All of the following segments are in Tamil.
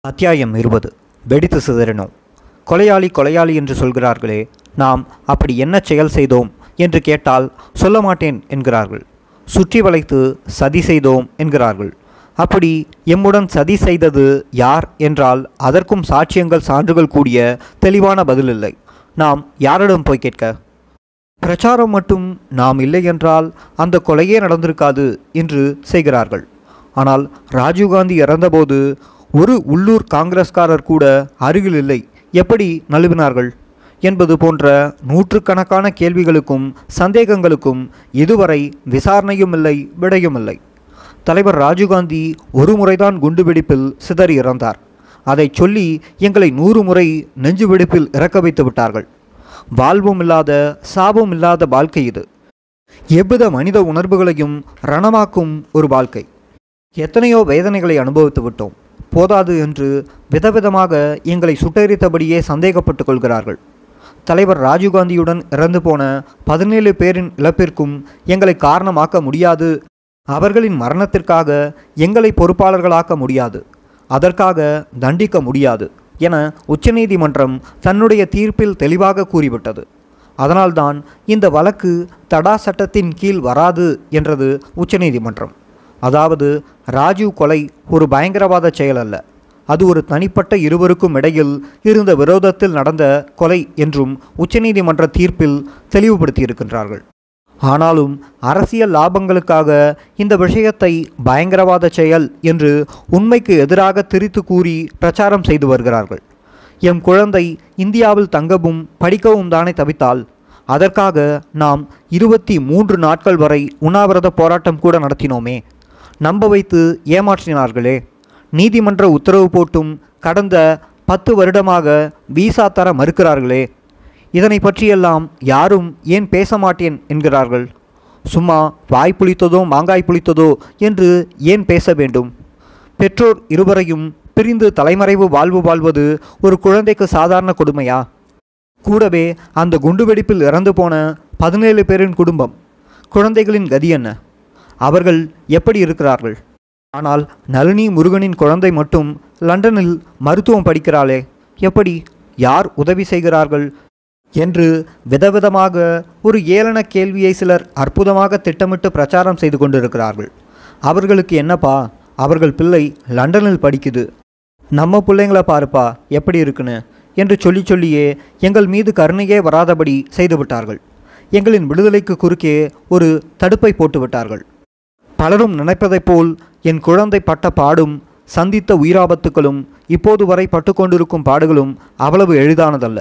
அத்தியாயம் இருபது வெடித்து சிதறினோம் கொலையாளி கொலையாளி என்று சொல்கிறார்களே நாம் அப்படி என்ன செயல் செய்தோம் என்று கேட்டால் சொல்ல மாட்டேன் என்கிறார்கள் சுற்றி வளைத்து சதி செய்தோம் என்கிறார்கள் அப்படி எம்முடன் சதி செய்தது யார் என்றால் அதற்கும் சாட்சியங்கள் சான்றுகள் கூடிய தெளிவான பதில் இல்லை நாம் யாரிடம் போய் கேட்க பிரச்சாரம் மட்டும் நாம் இல்லை என்றால் அந்த கொலையே நடந்திருக்காது என்று செய்கிறார்கள் ஆனால் ராஜீவ்காந்தி இறந்தபோது ஒரு உள்ளூர் காங்கிரஸ்காரர் கூட அருகில் இல்லை எப்படி நழுவினார்கள் என்பது போன்ற நூற்றுக்கணக்கான கேள்விகளுக்கும் சந்தேகங்களுக்கும் இதுவரை விசாரணையும் இல்லை விடையும் இல்லை தலைவர் ராஜீவ்காந்தி ஒரு முறைதான் குண்டுவெடிப்பில் சிதறி இறந்தார் அதைச் சொல்லி எங்களை நூறு முறை நெஞ்சு வெடிப்பில் இறக்க வைத்து விட்டார்கள் வாழ்வும் இல்லாத சாபம் இல்லாத வாழ்க்கை இது எவ்வித மனித உணர்வுகளையும் ரணமாக்கும் ஒரு வாழ்க்கை எத்தனையோ வேதனைகளை அனுபவித்து விட்டோம் போதாது என்று விதவிதமாக எங்களை சுட்டெரித்தபடியே சந்தேகப்பட்டு கொள்கிறார்கள் தலைவர் ராஜீவ்காந்தியுடன் இறந்து போன பதினேழு பேரின் இழப்பிற்கும் எங்களை காரணமாக்க முடியாது அவர்களின் மரணத்திற்காக எங்களை பொறுப்பாளர்களாக்க முடியாது அதற்காக தண்டிக்க முடியாது என உச்சநீதிமன்றம் தன்னுடைய தீர்ப்பில் தெளிவாக கூறிவிட்டது அதனால்தான் இந்த வழக்கு தடா சட்டத்தின் கீழ் வராது என்றது உச்சநீதிமன்றம் அதாவது ராஜீவ் கொலை ஒரு பயங்கரவாத செயல் அல்ல அது ஒரு தனிப்பட்ட இருவருக்கும் இடையில் இருந்த விரோதத்தில் நடந்த கொலை என்றும் உச்சநீதிமன்ற தீர்ப்பில் தெளிவுபடுத்தியிருக்கின்றார்கள் ஆனாலும் அரசியல் லாபங்களுக்காக இந்த விஷயத்தை பயங்கரவாத செயல் என்று உண்மைக்கு எதிராக திரித்து கூறி பிரச்சாரம் செய்து வருகிறார்கள் எம் குழந்தை இந்தியாவில் தங்கவும் படிக்கவும் தானே தவித்தால் அதற்காக நாம் இருபத்தி மூன்று நாட்கள் வரை உண்ணாவிரத போராட்டம் கூட நடத்தினோமே நம்ப வைத்து ஏமாற்றினார்களே நீதிமன்ற உத்தரவு போட்டும் கடந்த பத்து வருடமாக விசா தர மறுக்கிறார்களே இதனை பற்றியெல்லாம் யாரும் ஏன் பேச மாட்டேன் என்கிறார்கள் சும்மா வாய் புளித்ததோ மாங்காய் புளித்ததோ என்று ஏன் பேச வேண்டும் பெற்றோர் இருவரையும் பிரிந்து தலைமறைவு வாழ்வு வாழ்வது ஒரு குழந்தைக்கு சாதாரண கொடுமையா கூடவே அந்த குண்டுவெடிப்பில் இறந்து போன பதினேழு பேரின் குடும்பம் குழந்தைகளின் கதி என்ன அவர்கள் எப்படி இருக்கிறார்கள் ஆனால் நளினி முருகனின் குழந்தை மட்டும் லண்டனில் மருத்துவம் படிக்கிறாளே எப்படி யார் உதவி செய்கிறார்கள் என்று விதவிதமாக ஒரு ஏளன கேள்வியை சிலர் அற்புதமாக திட்டமிட்டு பிரச்சாரம் செய்து கொண்டிருக்கிறார்கள் அவர்களுக்கு என்னப்பா அவர்கள் பிள்ளை லண்டனில் படிக்குது நம்ம பிள்ளைங்கள பாருப்பா எப்படி இருக்குன்னு என்று சொல்லி சொல்லியே எங்கள் மீது கருணையே வராதபடி செய்துவிட்டார்கள் எங்களின் விடுதலைக்கு குறுக்கே ஒரு தடுப்பை போட்டு விட்டார்கள் பலரும் நினைப்பதைப் போல் என் குழந்தை பட்ட பாடும் சந்தித்த உயிராபத்துக்களும் இப்போது வரை பட்டுக்கொண்டிருக்கும் பாடுகளும் அவ்வளவு எளிதானதல்ல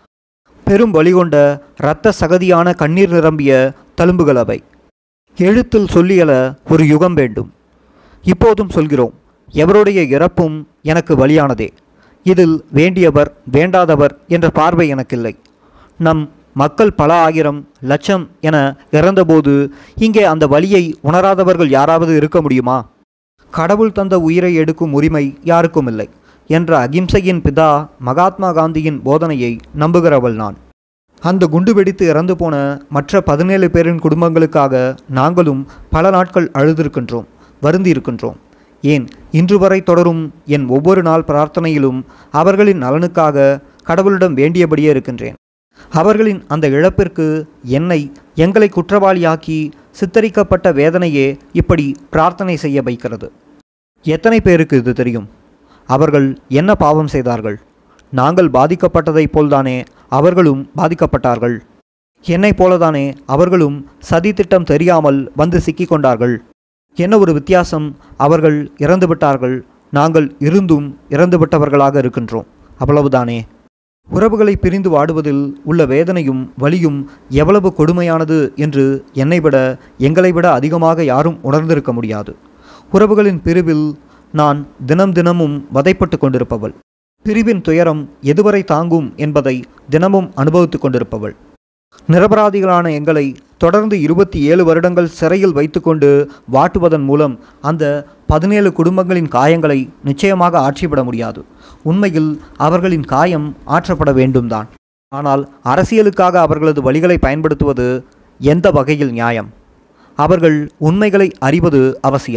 பெரும் வழிகொண்ட இரத்த சகதியான கண்ணீர் நிரம்பிய தழும்புகள் அவை எழுத்தில் சொல்லியல ஒரு யுகம் வேண்டும் இப்போதும் சொல்கிறோம் எவருடைய இறப்பும் எனக்கு வழியானதே இதில் வேண்டியவர் வேண்டாதவர் என்ற பார்வை எனக்கில்லை நம் மக்கள் பல ஆயிரம் லட்சம் என இறந்தபோது இங்கே அந்த வழியை உணராதவர்கள் யாராவது இருக்க முடியுமா கடவுள் தந்த உயிரை எடுக்கும் உரிமை யாருக்கும் இல்லை என்ற அகிம்சையின் பிதா மகாத்மா காந்தியின் போதனையை நம்புகிறவள் நான் அந்த குண்டு வெடித்து இறந்து போன மற்ற பதினேழு பேரின் குடும்பங்களுக்காக நாங்களும் பல நாட்கள் அழுதிருக்கின்றோம் வருந்தி இருக்கின்றோம் ஏன் இன்று வரை தொடரும் என் ஒவ்வொரு நாள் பிரார்த்தனையிலும் அவர்களின் நலனுக்காக கடவுளிடம் வேண்டியபடியே இருக்கின்றேன் அவர்களின் அந்த இழப்பிற்கு என்னை எங்களை குற்றவாளியாக்கி சித்தரிக்கப்பட்ட வேதனையே இப்படி பிரார்த்தனை செய்ய வைக்கிறது எத்தனை பேருக்கு இது தெரியும் அவர்கள் என்ன பாவம் செய்தார்கள் நாங்கள் பாதிக்கப்பட்டதைப் போல்தானே அவர்களும் பாதிக்கப்பட்டார்கள் என்னைப் போலதானே அவர்களும் சதி திட்டம் தெரியாமல் வந்து சிக்கிக் கொண்டார்கள் என்ன ஒரு வித்தியாசம் அவர்கள் இறந்து விட்டார்கள் நாங்கள் இருந்தும் இறந்து விட்டவர்களாக இருக்கின்றோம் அவ்வளவுதானே உறவுகளை பிரிந்து வாடுவதில் உள்ள வேதனையும் வலியும் எவ்வளவு கொடுமையானது என்று என்னை விட எங்களை விட அதிகமாக யாரும் உணர்ந்திருக்க முடியாது உறவுகளின் பிரிவில் நான் தினம் தினமும் வதைப்பட்டு கொண்டிருப்பவள் பிரிவின் துயரம் எதுவரை தாங்கும் என்பதை தினமும் அனுபவித்துக் கொண்டிருப்பவள் நிரபராதிகளான எங்களை தொடர்ந்து இருபத்தி ஏழு வருடங்கள் சிறையில் வைத்துக்கொண்டு வாட்டுவதன் மூலம் அந்த பதினேழு குடும்பங்களின் காயங்களை நிச்சயமாக ஆற்றிவிட முடியாது உண்மையில் அவர்களின் காயம் ஆற்றப்பட வேண்டும்தான் ஆனால் அரசியலுக்காக அவர்களது வழிகளை பயன்படுத்துவது எந்த வகையில் நியாயம் அவர்கள் உண்மைகளை அறிவது அவசியம்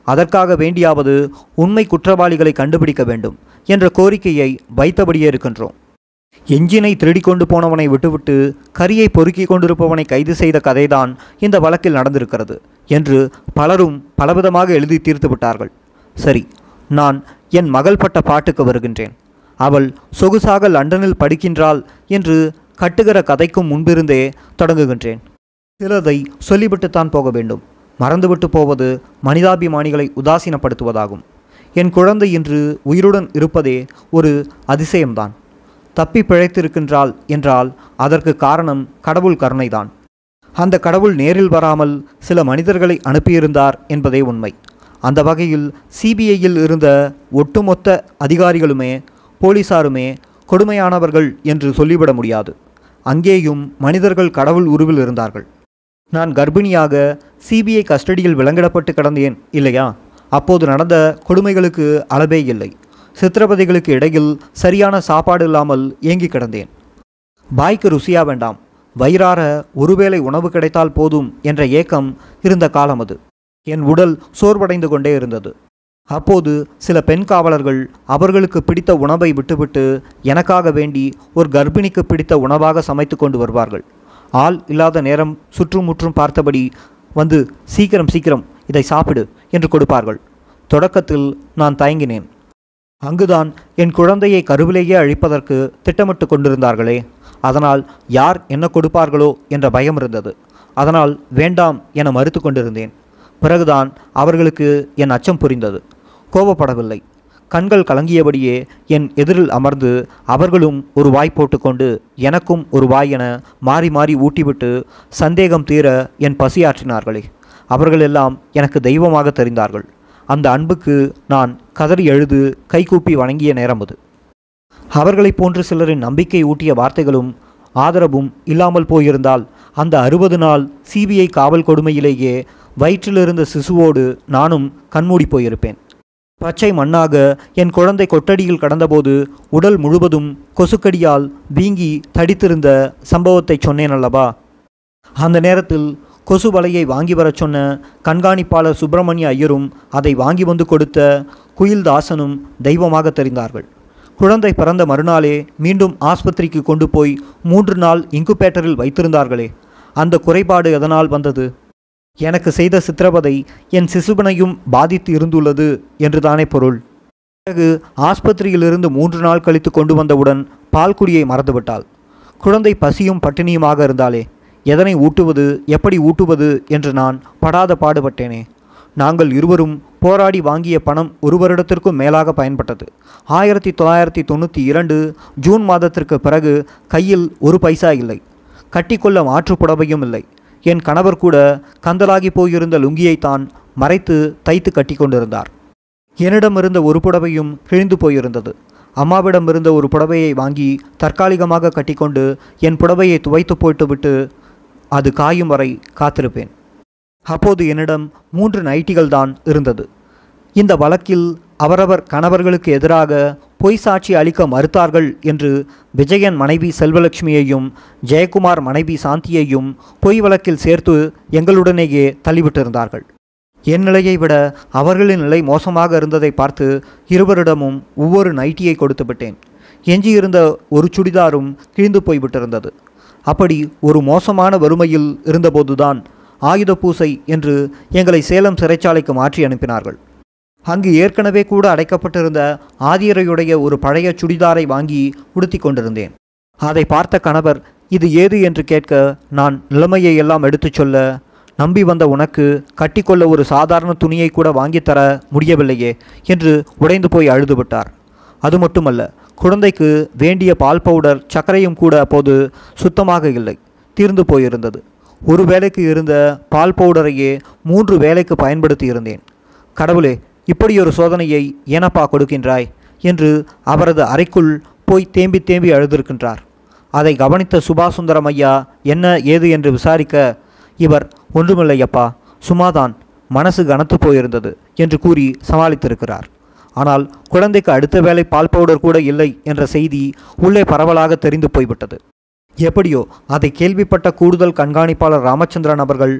அதற்காக வேண்டியாவது உண்மை குற்றவாளிகளை கண்டுபிடிக்க வேண்டும் என்ற கோரிக்கையை வைத்தபடியே இருக்கின்றோம் எஞ்சினை திருடிக் கொண்டு போனவனை விட்டுவிட்டு கரியை பொறுக்கிக் கொண்டிருப்பவனை கைது செய்த கதைதான் இந்த வழக்கில் நடந்திருக்கிறது என்று பலரும் பலவிதமாக எழுதி தீர்த்து விட்டார்கள் சரி நான் என் மகள் பட்ட பாட்டுக்கு வருகின்றேன் அவள் சொகுசாக லண்டனில் படிக்கின்றாள் என்று கட்டுகிற கதைக்கும் முன்பிருந்தே தொடங்குகின்றேன் சிலதை சொல்லிவிட்டுத்தான் போக வேண்டும் மறந்துவிட்டு போவது மனிதாபிமானிகளை உதாசீனப்படுத்துவதாகும் என் குழந்தை இன்று உயிருடன் இருப்பதே ஒரு அதிசயம்தான் தப்பி பிழைத்திருக்கின்றாள் என்றால் அதற்கு காரணம் கடவுள் கருணைதான் அந்த கடவுள் நேரில் வராமல் சில மனிதர்களை அனுப்பியிருந்தார் என்பதே உண்மை அந்த வகையில் சிபிஐயில் இருந்த ஒட்டுமொத்த அதிகாரிகளுமே போலீசாருமே கொடுமையானவர்கள் என்று சொல்லிவிட முடியாது அங்கேயும் மனிதர்கள் கடவுள் உருவில் இருந்தார்கள் நான் கர்ப்பிணியாக சிபிஐ கஸ்டடியில் விலங்கிடப்பட்டு கிடந்தேன் இல்லையா அப்போது நடந்த கொடுமைகளுக்கு அளவே இல்லை சித்திரவதைகளுக்கு இடையில் சரியான சாப்பாடு இல்லாமல் ஏங்கி கிடந்தேன் பாய்க்கு ருசியா வேண்டாம் வயிறார ஒருவேளை உணவு கிடைத்தால் போதும் என்ற ஏக்கம் இருந்த காலம் அது என் உடல் சோர்வடைந்து கொண்டே இருந்தது அப்போது சில பெண் காவலர்கள் அவர்களுக்கு பிடித்த உணவை விட்டுவிட்டு எனக்காக வேண்டி ஒரு கர்ப்பிணிக்கு பிடித்த உணவாக சமைத்து கொண்டு வருவார்கள் ஆள் இல்லாத நேரம் சுற்றும் முற்றும் பார்த்தபடி வந்து சீக்கிரம் சீக்கிரம் இதை சாப்பிடு என்று கொடுப்பார்கள் தொடக்கத்தில் நான் தயங்கினேன் அங்குதான் என் குழந்தையை கருவிலேயே அழிப்பதற்கு திட்டமிட்டு கொண்டிருந்தார்களே அதனால் யார் என்ன கொடுப்பார்களோ என்ற பயம் இருந்தது அதனால் வேண்டாம் என மறுத்து கொண்டிருந்தேன் பிறகுதான் அவர்களுக்கு என் அச்சம் புரிந்தது கோபப்படவில்லை கண்கள் கலங்கியபடியே என் எதிரில் அமர்ந்து அவர்களும் ஒரு வாய் போட்டுக்கொண்டு எனக்கும் ஒரு வாய் என மாறி மாறி ஊட்டிவிட்டு சந்தேகம் தீர என் பசியாற்றினார்களே அவர்களெல்லாம் எனக்கு தெய்வமாக தெரிந்தார்கள் அந்த அன்புக்கு நான் கதறி எழுது கைகூப்பி வணங்கிய நேரம் அது அவர்களைப் போன்று சிலரின் நம்பிக்கை ஊட்டிய வார்த்தைகளும் ஆதரவும் இல்லாமல் போயிருந்தால் அந்த அறுபது நாள் சிபிஐ காவல் கொடுமையிலேயே வயிற்றிலிருந்த சிசுவோடு நானும் கண்மூடி போயிருப்பேன் பச்சை மண்ணாக என் குழந்தை கொட்டடியில் கடந்தபோது உடல் முழுவதும் கொசுக்கடியால் வீங்கி தடித்திருந்த சம்பவத்தை சொன்னேன் அல்லவா அந்த நேரத்தில் கொசு வலையை வாங்கி வரச் சொன்ன கண்காணிப்பாளர் சுப்பிரமணிய ஐயரும் அதை வாங்கி வந்து கொடுத்த குயில்தாசனும் தெய்வமாக தெரிந்தார்கள் குழந்தை பிறந்த மறுநாளே மீண்டும் ஆஸ்பத்திரிக்கு கொண்டு போய் மூன்று நாள் இன்குபேட்டரில் வைத்திருந்தார்களே அந்த குறைபாடு எதனால் வந்தது எனக்கு செய்த சித்திரவதை என் சிசுபனையும் பாதித்து இருந்துள்ளது என்றுதானே பொருள் பிறகு ஆஸ்பத்திரியிலிருந்து மூன்று நாள் கழித்து கொண்டு வந்தவுடன் பால்குடியை மறந்துவிட்டாள் குழந்தை பசியும் பட்டினியுமாக இருந்தாலே எதனை ஊட்டுவது எப்படி ஊட்டுவது என்று நான் படாத பாடுபட்டேனே நாங்கள் இருவரும் போராடி வாங்கிய பணம் ஒரு வருடத்திற்கும் மேலாக பயன்பட்டது ஆயிரத்தி தொள்ளாயிரத்தி தொண்ணூற்றி இரண்டு ஜூன் மாதத்திற்கு பிறகு கையில் ஒரு பைசா இல்லை கட்டிக்கொள்ள மாற்று புடவையும் இல்லை என் கணவர் கூட கந்தலாகி போயிருந்த லுங்கியைத்தான் மறைத்து தைத்து கட்டி கொண்டிருந்தார் என்னிடம் இருந்த ஒரு புடவையும் கிழிந்து போயிருந்தது அம்மாவிடம் இருந்த ஒரு புடவையை வாங்கி தற்காலிகமாக கட்டிக்கொண்டு என் புடவையை துவைத்து போட்டுவிட்டு அது காயும் வரை காத்திருப்பேன் அப்போது என்னிடம் மூன்று நைட்டிகள் தான் இருந்தது இந்த வழக்கில் அவரவர் கணவர்களுக்கு எதிராக பொய் சாட்சி அளிக்க மறுத்தார்கள் என்று விஜயன் மனைவி செல்வலட்சுமியையும் ஜெயக்குமார் மனைவி சாந்தியையும் பொய் வழக்கில் சேர்த்து எங்களுடனேயே தள்ளிவிட்டிருந்தார்கள் என் நிலையை விட அவர்களின் நிலை மோசமாக இருந்ததை பார்த்து இருவரிடமும் ஒவ்வொரு நைட்டியை கொடுத்து விட்டேன் எஞ்சியிருந்த ஒரு சுடிதாரும் கிழிந்து போய்விட்டிருந்தது அப்படி ஒரு மோசமான வறுமையில் இருந்தபோதுதான் ஆயுத பூசை என்று எங்களை சேலம் சிறைச்சாலைக்கு மாற்றி அனுப்பினார்கள் அங்கு ஏற்கனவே கூட அடைக்கப்பட்டிருந்த ஆதியரையுடைய ஒரு பழைய சுடிதாரை வாங்கி உடுத்தி கொண்டிருந்தேன் அதை பார்த்த கணவர் இது ஏது என்று கேட்க நான் நிலைமையை எல்லாம் எடுத்துச் சொல்ல நம்பி வந்த உனக்கு கட்டிக்கொள்ள ஒரு சாதாரண துணியை கூட வாங்கித்தர முடியவில்லையே என்று உடைந்து போய் அழுதுவிட்டார் அது மட்டுமல்ல குழந்தைக்கு வேண்டிய பால் பவுடர் சர்க்கரையும் கூட அப்போது சுத்தமாக இல்லை தீர்ந்து போயிருந்தது ஒரு வேலைக்கு இருந்த பால் பவுடரையே மூன்று வேலைக்கு பயன்படுத்தி இருந்தேன் கடவுளே இப்படி ஒரு சோதனையை ஏனப்பா கொடுக்கின்றாய் என்று அவரது அறைக்குள் போய் தேம்பி தேம்பி அழுதிருக்கின்றார் அதை கவனித்த சுபாசுந்தரம் ஐயா என்ன ஏது என்று விசாரிக்க இவர் ஒன்றுமில்லையப்பா சும்மாதான் மனசு கனத்து போயிருந்தது என்று கூறி சமாளித்திருக்கிறார் ஆனால் குழந்தைக்கு அடுத்த வேளை பால் பவுடர் கூட இல்லை என்ற செய்தி உள்ளே பரவலாக தெரிந்து போய்விட்டது எப்படியோ அதை கேள்விப்பட்ட கூடுதல் கண்காணிப்பாளர் ராமச்சந்திரன் அவர்கள்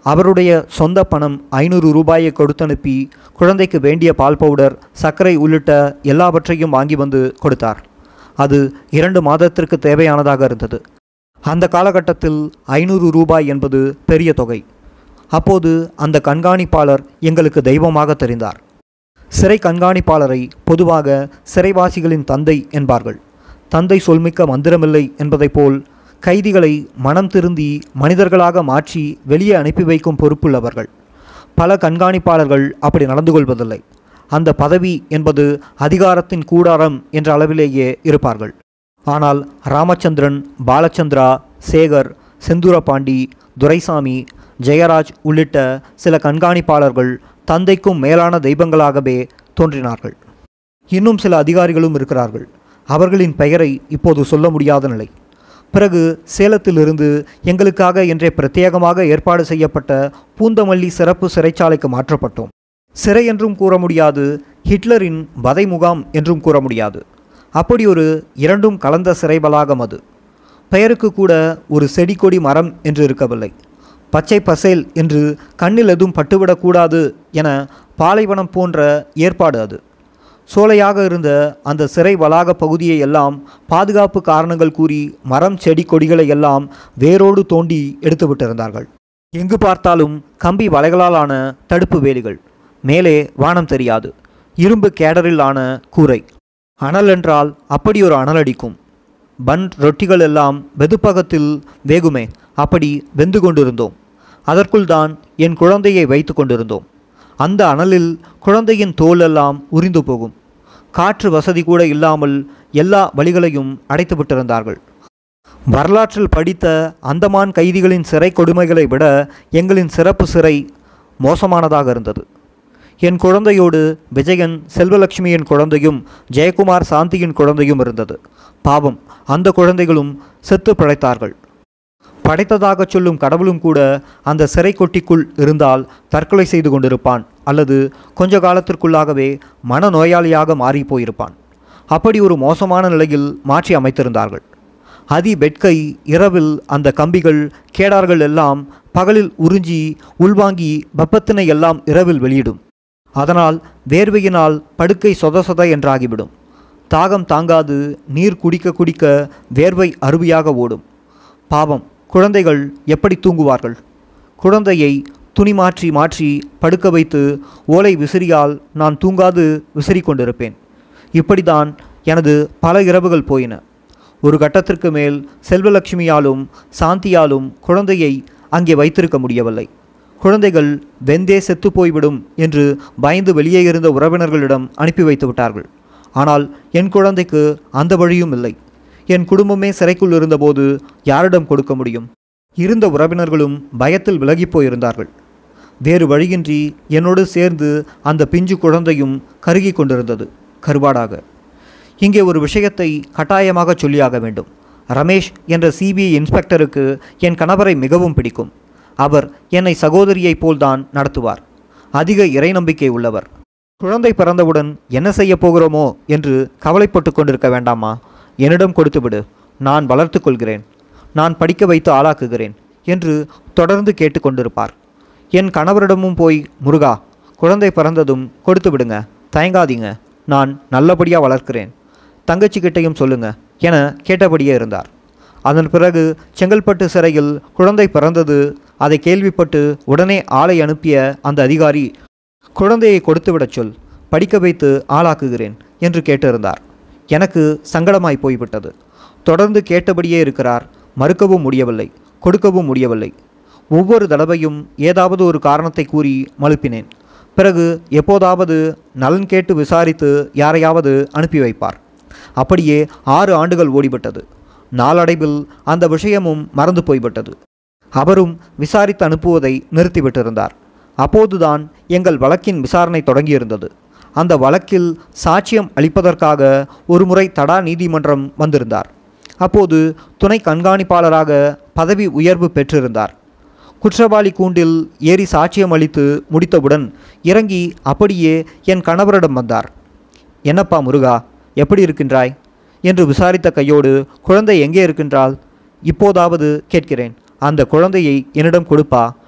அவருடைய சொந்த பணம் ஐநூறு ரூபாயை கொடுத்தனுப்பி குழந்தைக்கு வேண்டிய பால் பவுடர் சர்க்கரை உள்ளிட்ட எல்லாவற்றையும் வாங்கி வந்து கொடுத்தார் அது இரண்டு மாதத்திற்கு தேவையானதாக இருந்தது அந்த காலகட்டத்தில் ஐநூறு ரூபாய் என்பது பெரிய தொகை அப்போது அந்த கண்காணிப்பாளர் எங்களுக்கு தெய்வமாக தெரிந்தார் சிறை கண்காணிப்பாளரை பொதுவாக சிறைவாசிகளின் தந்தை என்பார்கள் தந்தை சொல்மிக்க மந்திரமில்லை என்பதைப் போல் கைதிகளை மனம் திருந்தி மனிதர்களாக மாற்றி வெளியே அனுப்பி வைக்கும் பொறுப்புள்ளவர்கள் பல கண்காணிப்பாளர்கள் அப்படி நடந்து கொள்வதில்லை அந்த பதவி என்பது அதிகாரத்தின் கூடாரம் என்ற அளவிலேயே இருப்பார்கள் ஆனால் ராமச்சந்திரன் பாலச்சந்திரா சேகர் செந்தூரபாண்டி துரைசாமி ஜெயராஜ் உள்ளிட்ட சில கண்காணிப்பாளர்கள் தந்தைக்கும் மேலான தெய்வங்களாகவே தோன்றினார்கள் இன்னும் சில அதிகாரிகளும் இருக்கிறார்கள் அவர்களின் பெயரை இப்போது சொல்ல முடியாத நிலை பிறகு சேலத்திலிருந்து எங்களுக்காக என்றே பிரத்யேகமாக ஏற்பாடு செய்யப்பட்ட பூந்தமல்லி சிறப்பு சிறைச்சாலைக்கு மாற்றப்பட்டோம் சிறை என்றும் கூற முடியாது ஹிட்லரின் வதை முகாம் என்றும் கூற முடியாது அப்படி ஒரு இரண்டும் கலந்த சிறை வளாகம் அது பெயருக்கு கூட ஒரு செடி கொடி மரம் என்று இருக்கவில்லை பச்சை பசேல் என்று கண்ணில் எதுவும் பட்டுவிடக்கூடாது என பாலைவனம் போன்ற ஏற்பாடு அது சோலையாக இருந்த அந்த சிறை வளாக பகுதியை எல்லாம் பாதுகாப்பு காரணங்கள் கூறி மரம் செடி கொடிகளை எல்லாம் வேரோடு தோண்டி எடுத்து விட்டிருந்தார்கள் எங்கு பார்த்தாலும் கம்பி வலைகளாலான தடுப்பு வேலிகள் மேலே வானம் தெரியாது இரும்பு கேடரில் ஆன கூரை அனல் என்றால் அப்படி ஒரு அனல் அடிக்கும் பன் ரொட்டிகள் எல்லாம் வெதுப்பகத்தில் வேகுமே அப்படி வெந்து கொண்டிருந்தோம் அதற்குள் தான் என் குழந்தையை வைத்து கொண்டிருந்தோம் அந்த அனலில் குழந்தையின் தோல் எல்லாம் உரிந்து போகும் காற்று வசதி கூட இல்லாமல் எல்லா வழிகளையும் அடைத்து விட்டிருந்தார்கள் வரலாற்றில் படித்த அந்தமான் கைதிகளின் சிறை கொடுமைகளை விட எங்களின் சிறப்பு சிறை மோசமானதாக இருந்தது என் குழந்தையோடு விஜயன் செல்வலட்சுமியின் குழந்தையும் ஜெயக்குமார் சாந்தியின் குழந்தையும் இருந்தது பாவம் அந்த குழந்தைகளும் செத்து பிழைத்தார்கள் படைத்ததாகச் சொல்லும் கடவுளும் கூட அந்த சிறை கொட்டிக்குள் இருந்தால் தற்கொலை செய்து கொண்டிருப்பான் அல்லது கொஞ்ச காலத்திற்குள்ளாகவே மனநோயாளியாக மாறி போயிருப்பான் அப்படி ஒரு மோசமான நிலையில் மாற்றி அமைத்திருந்தார்கள் அதி பெட்கை இரவில் அந்த கம்பிகள் கேடார்கள் எல்லாம் பகலில் உறிஞ்சி உள்வாங்கி வெப்பத்தினை எல்லாம் இரவில் வெளியிடும் அதனால் வேர்வையினால் படுக்கை சொத சொத என்றாகிவிடும் தாகம் தாங்காது நீர் குடிக்க குடிக்க வேர்வை அருவியாக ஓடும் பாவம் குழந்தைகள் எப்படி தூங்குவார்கள் குழந்தையை துணி மாற்றி மாற்றி படுக்க வைத்து ஓலை விசிறியால் நான் தூங்காது விசிறி கொண்டிருப்பேன் இப்படிதான் எனது பல இரவுகள் போயின ஒரு கட்டத்திற்கு மேல் செல்வலட்சுமியாலும் சாந்தியாலும் குழந்தையை அங்கே வைத்திருக்க முடியவில்லை குழந்தைகள் வெந்தே செத்து போய்விடும் என்று பயந்து வெளியே இருந்த உறவினர்களிடம் அனுப்பி வைத்து விட்டார்கள் ஆனால் என் குழந்தைக்கு அந்த வழியும் இல்லை என் குடும்பமே சிறைக்குள் இருந்தபோது யாரிடம் கொடுக்க முடியும் இருந்த உறவினர்களும் பயத்தில் விலகிப் போயிருந்தார்கள் வேறு வழியின்றி என்னோடு சேர்ந்து அந்த பிஞ்சு குழந்தையும் கருகி கொண்டிருந்தது கருவாடாக இங்கே ஒரு விஷயத்தை கட்டாயமாக சொல்லியாக வேண்டும் ரமேஷ் என்ற சிபிஐ இன்ஸ்பெக்டருக்கு என் கணவரை மிகவும் பிடிக்கும் அவர் என்னை சகோதரியைப் போல்தான் நடத்துவார் அதிக இறை நம்பிக்கை உள்ளவர் குழந்தை பிறந்தவுடன் என்ன செய்ய போகிறோமோ என்று கவலைப்பட்டு கொண்டிருக்க வேண்டாமா என்னிடம் கொடுத்துவிடு நான் வளர்த்து கொள்கிறேன் நான் படிக்க வைத்து ஆளாக்குகிறேன் என்று தொடர்ந்து கேட்டுக்கொண்டிருப்பார் என் கணவரிடமும் போய் முருகா குழந்தை பிறந்ததும் கொடுத்து விடுங்க தயங்காதீங்க நான் நல்லபடியாக வளர்க்கிறேன் தங்கச்சிக்கிட்டையும் சொல்லுங்க என கேட்டபடியே இருந்தார் அதன் பிறகு செங்கல்பட்டு சிறையில் குழந்தை பிறந்தது அதை கேள்விப்பட்டு உடனே ஆளை அனுப்பிய அந்த அதிகாரி குழந்தையை கொடுத்துவிடச் சொல் படிக்க வைத்து ஆளாக்குகிறேன் என்று கேட்டிருந்தார் எனக்கு சங்கடமாய் போய்விட்டது தொடர்ந்து கேட்டபடியே இருக்கிறார் மறுக்கவும் முடியவில்லை கொடுக்கவும் முடியவில்லை ஒவ்வொரு தடவையும் ஏதாவது ஒரு காரணத்தை கூறி மழுப்பினேன் பிறகு எப்போதாவது நலன் கேட்டு விசாரித்து யாரையாவது அனுப்பி வைப்பார் அப்படியே ஆறு ஆண்டுகள் ஓடிவிட்டது நாளடைவில் அந்த விஷயமும் மறந்து போய்விட்டது அவரும் விசாரித்து அனுப்புவதை நிறுத்திவிட்டிருந்தார் அப்போதுதான் எங்கள் வழக்கின் விசாரணை தொடங்கியிருந்தது அந்த வழக்கில் சாட்சியம் அளிப்பதற்காக ஒருமுறை தடா நீதிமன்றம் வந்திருந்தார் அப்போது துணை கண்காணிப்பாளராக பதவி உயர்வு பெற்றிருந்தார் குற்றவாளி கூண்டில் ஏறி சாட்சியம் அளித்து முடித்தவுடன் இறங்கி அப்படியே என் கணவரிடம் வந்தார் என்னப்பா முருகா எப்படி இருக்கின்றாய் என்று விசாரித்த கையோடு குழந்தை எங்கே இருக்கின்றாள் இப்போதாவது கேட்கிறேன் அந்த குழந்தையை என்னிடம் கொடுப்பா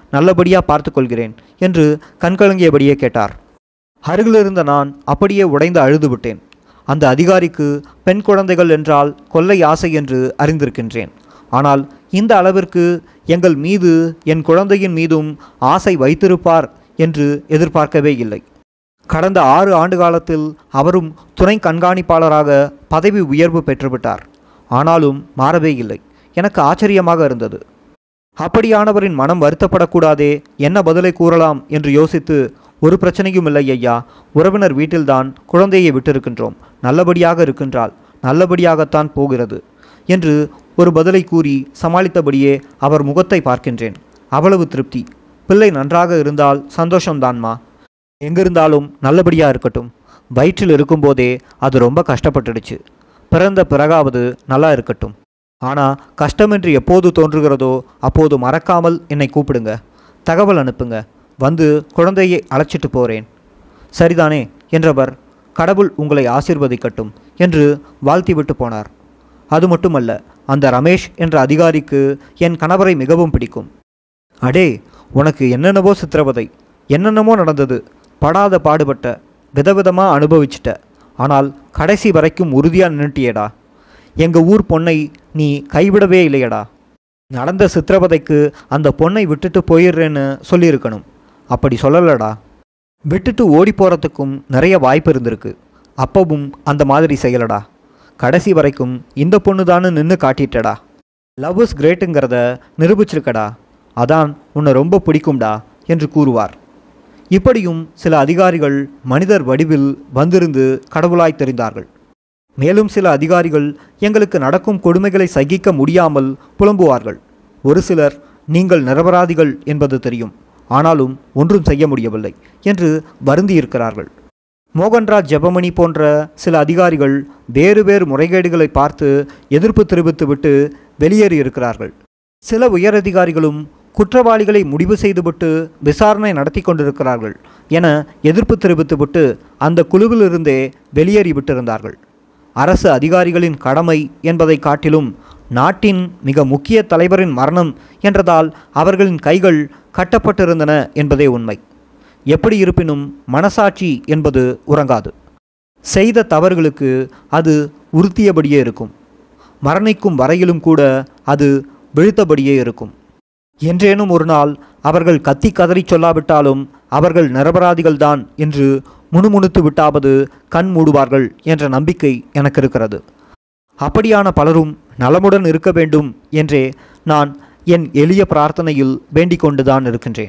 நல்லபடியா பார்த்து கொள்கிறேன் என்று கண்கலங்கியபடியே கேட்டார் அருகிலிருந்த நான் அப்படியே உடைந்து அழுது விட்டேன் அந்த அதிகாரிக்கு பெண் குழந்தைகள் என்றால் கொள்ளை ஆசை என்று அறிந்திருக்கின்றேன் ஆனால் இந்த அளவிற்கு எங்கள் மீது என் குழந்தையின் மீதும் ஆசை வைத்திருப்பார் என்று எதிர்பார்க்கவே இல்லை கடந்த ஆறு ஆண்டு காலத்தில் அவரும் துணை கண்காணிப்பாளராக பதவி உயர்வு பெற்றுவிட்டார் ஆனாலும் மாறவே இல்லை எனக்கு ஆச்சரியமாக இருந்தது அப்படியானவரின் மனம் வருத்தப்படக்கூடாதே என்ன பதிலை கூறலாம் என்று யோசித்து ஒரு பிரச்சனையும் இல்லை ஐயா உறவினர் வீட்டில்தான் குழந்தையை விட்டிருக்கின்றோம் நல்லபடியாக இருக்கின்றாள் நல்லபடியாகத்தான் போகிறது என்று ஒரு பதிலை கூறி சமாளித்தபடியே அவர் முகத்தை பார்க்கின்றேன் அவ்வளவு திருப்தி பிள்ளை நன்றாக இருந்தால் சந்தோஷம்தான்மா எங்கிருந்தாலும் நல்லபடியாக இருக்கட்டும் வயிற்றில் இருக்கும்போதே அது ரொம்ப கஷ்டப்பட்டுடுச்சு பிறந்த பிறகாவது நல்லா இருக்கட்டும் ஆனால் கஷ்டமின்றி எப்போது தோன்றுகிறதோ அப்போது மறக்காமல் என்னை கூப்பிடுங்க தகவல் அனுப்புங்க வந்து குழந்தையை அழைச்சிட்டு போகிறேன் சரிதானே என்றவர் கடவுள் உங்களை ஆசீர்வதிக்கட்டும் என்று வாழ்த்திவிட்டு போனார் அது மட்டுமல்ல அந்த ரமேஷ் என்ற அதிகாரிக்கு என் கணவரை மிகவும் பிடிக்கும் அடே உனக்கு என்னென்னவோ சித்திரவதை என்னென்னமோ நடந்தது படாத பாடுபட்ட விதவிதமாக அனுபவிச்சிட்ட ஆனால் கடைசி வரைக்கும் உறுதியாக நின்றுட்டியேடா எங்கள் ஊர் பொண்ணை நீ கைவிடவே இல்லையடா நடந்த சித்திரவதைக்கு அந்த பொண்ணை விட்டுட்டு போயிடுறேன்னு சொல்லியிருக்கணும் அப்படி சொல்லலடா விட்டுட்டு ஓடி போகிறதுக்கும் நிறைய வாய்ப்பு இருந்திருக்கு அப்பவும் அந்த மாதிரி செய்யலடா கடைசி வரைக்கும் இந்த பொண்ணு தானு நின்று காட்டிட்டடா லவ் இஸ் கிரேட்டுங்கிறத நிரூபிச்சிருக்கடா அதான் உன்னை ரொம்ப பிடிக்கும்டா என்று கூறுவார் இப்படியும் சில அதிகாரிகள் மனிதர் வடிவில் வந்திருந்து கடவுளாய் தெரிந்தார்கள் மேலும் சில அதிகாரிகள் எங்களுக்கு நடக்கும் கொடுமைகளை சகிக்க முடியாமல் புலம்புவார்கள் ஒரு சிலர் நீங்கள் நிரபராதிகள் என்பது தெரியும் ஆனாலும் ஒன்றும் செய்ய முடியவில்லை என்று வருந்தியிருக்கிறார்கள் மோகன்ராஜ் ஜெபமணி போன்ற சில அதிகாரிகள் வேறு வேறு முறைகேடுகளை பார்த்து எதிர்ப்பு தெரிவித்துவிட்டு வெளியேறி இருக்கிறார்கள் சில உயரதிகாரிகளும் குற்றவாளிகளை முடிவு செய்துவிட்டு விசாரணை நடத்தி கொண்டிருக்கிறார்கள் என எதிர்ப்பு தெரிவித்துவிட்டு அந்த குழுவிலிருந்தே வெளியேறி விட்டிருந்தார்கள் அரசு அதிகாரிகளின் கடமை என்பதை காட்டிலும் நாட்டின் மிக முக்கிய தலைவரின் மரணம் என்றதால் அவர்களின் கைகள் கட்டப்பட்டிருந்தன என்பதே உண்மை எப்படி இருப்பினும் மனசாட்சி என்பது உறங்காது செய்த தவறுகளுக்கு அது உறுத்தியபடியே இருக்கும் மரணிக்கும் வரையிலும் கூட அது விழுத்தபடியே இருக்கும் என்றேனும் ஒரு நாள் அவர்கள் கத்தி கதறி சொல்லாவிட்டாலும் அவர்கள் நிரபராதிகள்தான் என்று முணுமுணுத்து விட்டாவது கண் மூடுவார்கள் என்ற நம்பிக்கை எனக்கு இருக்கிறது அப்படியான பலரும் நலமுடன் இருக்க வேண்டும் என்றே நான் என் எளிய பிரார்த்தனையில் வேண்டிக் கொண்டுதான் இருக்கின்றேன்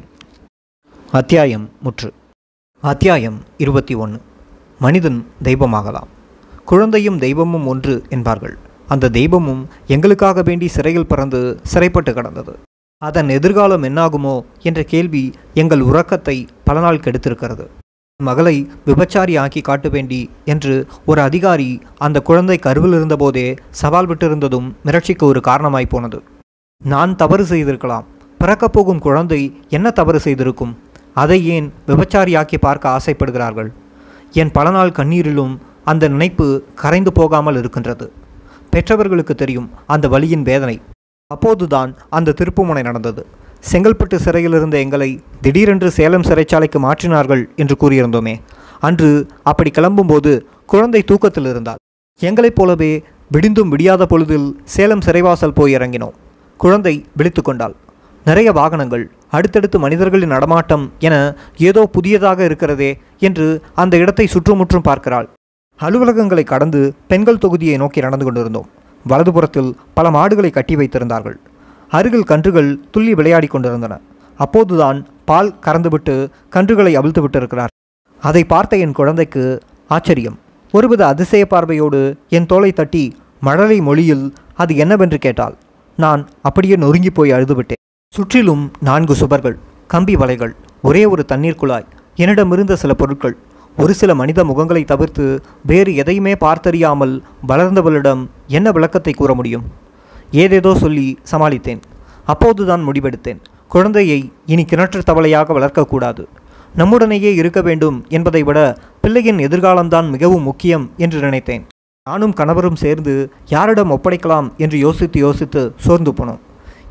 அத்தியாயம் முற்று அத்தியாயம் இருபத்தி ஒன்று மனிதன் தெய்வமாகலாம் குழந்தையும் தெய்வமும் ஒன்று என்பார்கள் அந்த தெய்வமும் எங்களுக்காக வேண்டி சிறையில் பிறந்து சிறைப்பட்டு கிடந்தது அதன் எதிர்காலம் என்னாகுமோ என்ற கேள்வி எங்கள் உறக்கத்தை பல நாள் கெடுத்திருக்கிறது மகளை விபச்சாரி ஆக்கி காட்ட வேண்டி என்று ஒரு அதிகாரி அந்த குழந்தை கருவில் இருந்தபோதே சவால் விட்டிருந்ததும் மிரட்சிக்கு ஒரு காரணமாய் போனது நான் தவறு செய்திருக்கலாம் பிறக்கப் போகும் குழந்தை என்ன தவறு செய்திருக்கும் அதை ஏன் விபச்சாரியாக்கி பார்க்க ஆசைப்படுகிறார்கள் என் பல நாள் கண்ணீரிலும் அந்த நினைப்பு கரைந்து போகாமல் இருக்கின்றது பெற்றவர்களுக்கு தெரியும் அந்த வலியின் வேதனை அப்போதுதான் அந்த திருப்புமுனை நடந்தது செங்கல்பட்டு சிறையில் இருந்த எங்களை திடீரென்று சேலம் சிறைச்சாலைக்கு மாற்றினார்கள் என்று கூறியிருந்தோமே அன்று அப்படி கிளம்பும்போது குழந்தை தூக்கத்தில் இருந்தாள் எங்களைப் போலவே விடிந்தும் விடியாத பொழுதில் சேலம் சிறைவாசல் போய் இறங்கினோம் குழந்தை விழித்து கொண்டாள் நிறைய வாகனங்கள் அடுத்தடுத்து மனிதர்களின் நடமாட்டம் என ஏதோ புதியதாக இருக்கிறதே என்று அந்த இடத்தை சுற்றுமுற்றும் பார்க்கிறாள் அலுவலகங்களை கடந்து பெண்கள் தொகுதியை நோக்கி நடந்து கொண்டிருந்தோம் வலதுபுறத்தில் பல மாடுகளை கட்டி வைத்திருந்தார்கள் அருகில் கன்றுகள் துள்ளி விளையாடி கொண்டிருந்தன அப்போதுதான் பால் கறந்துவிட்டு கன்றுகளை அவிழ்த்து விட்டிருக்கிறார் அதை பார்த்த என் குழந்தைக்கு ஆச்சரியம் ஒருவித அதிசய பார்வையோடு என் தோலை தட்டி மழலை மொழியில் அது என்னவென்று கேட்டாள் நான் அப்படியே நொறுங்கி போய் அழுதுவிட்டேன் சுற்றிலும் நான்கு சுவர்கள் கம்பி வலைகள் ஒரே ஒரு தண்ணீர் குழாய் என்னிடமிருந்த சில பொருட்கள் ஒரு சில மனித முகங்களை தவிர்த்து வேறு எதையுமே பார்த்தறியாமல் வளர்ந்தவளிடம் என்ன விளக்கத்தை கூற முடியும் ஏதேதோ சொல்லி சமாளித்தேன் அப்போதுதான் முடிவெடுத்தேன் குழந்தையை இனி கிணற்று தவளையாக வளர்க்கக்கூடாது நம்முடனேயே இருக்க வேண்டும் என்பதை விட பிள்ளையின் எதிர்காலம்தான் மிகவும் முக்கியம் என்று நினைத்தேன் நானும் கணவரும் சேர்ந்து யாரிடம் ஒப்படைக்கலாம் என்று யோசித்து யோசித்து சோர்ந்து போனோம்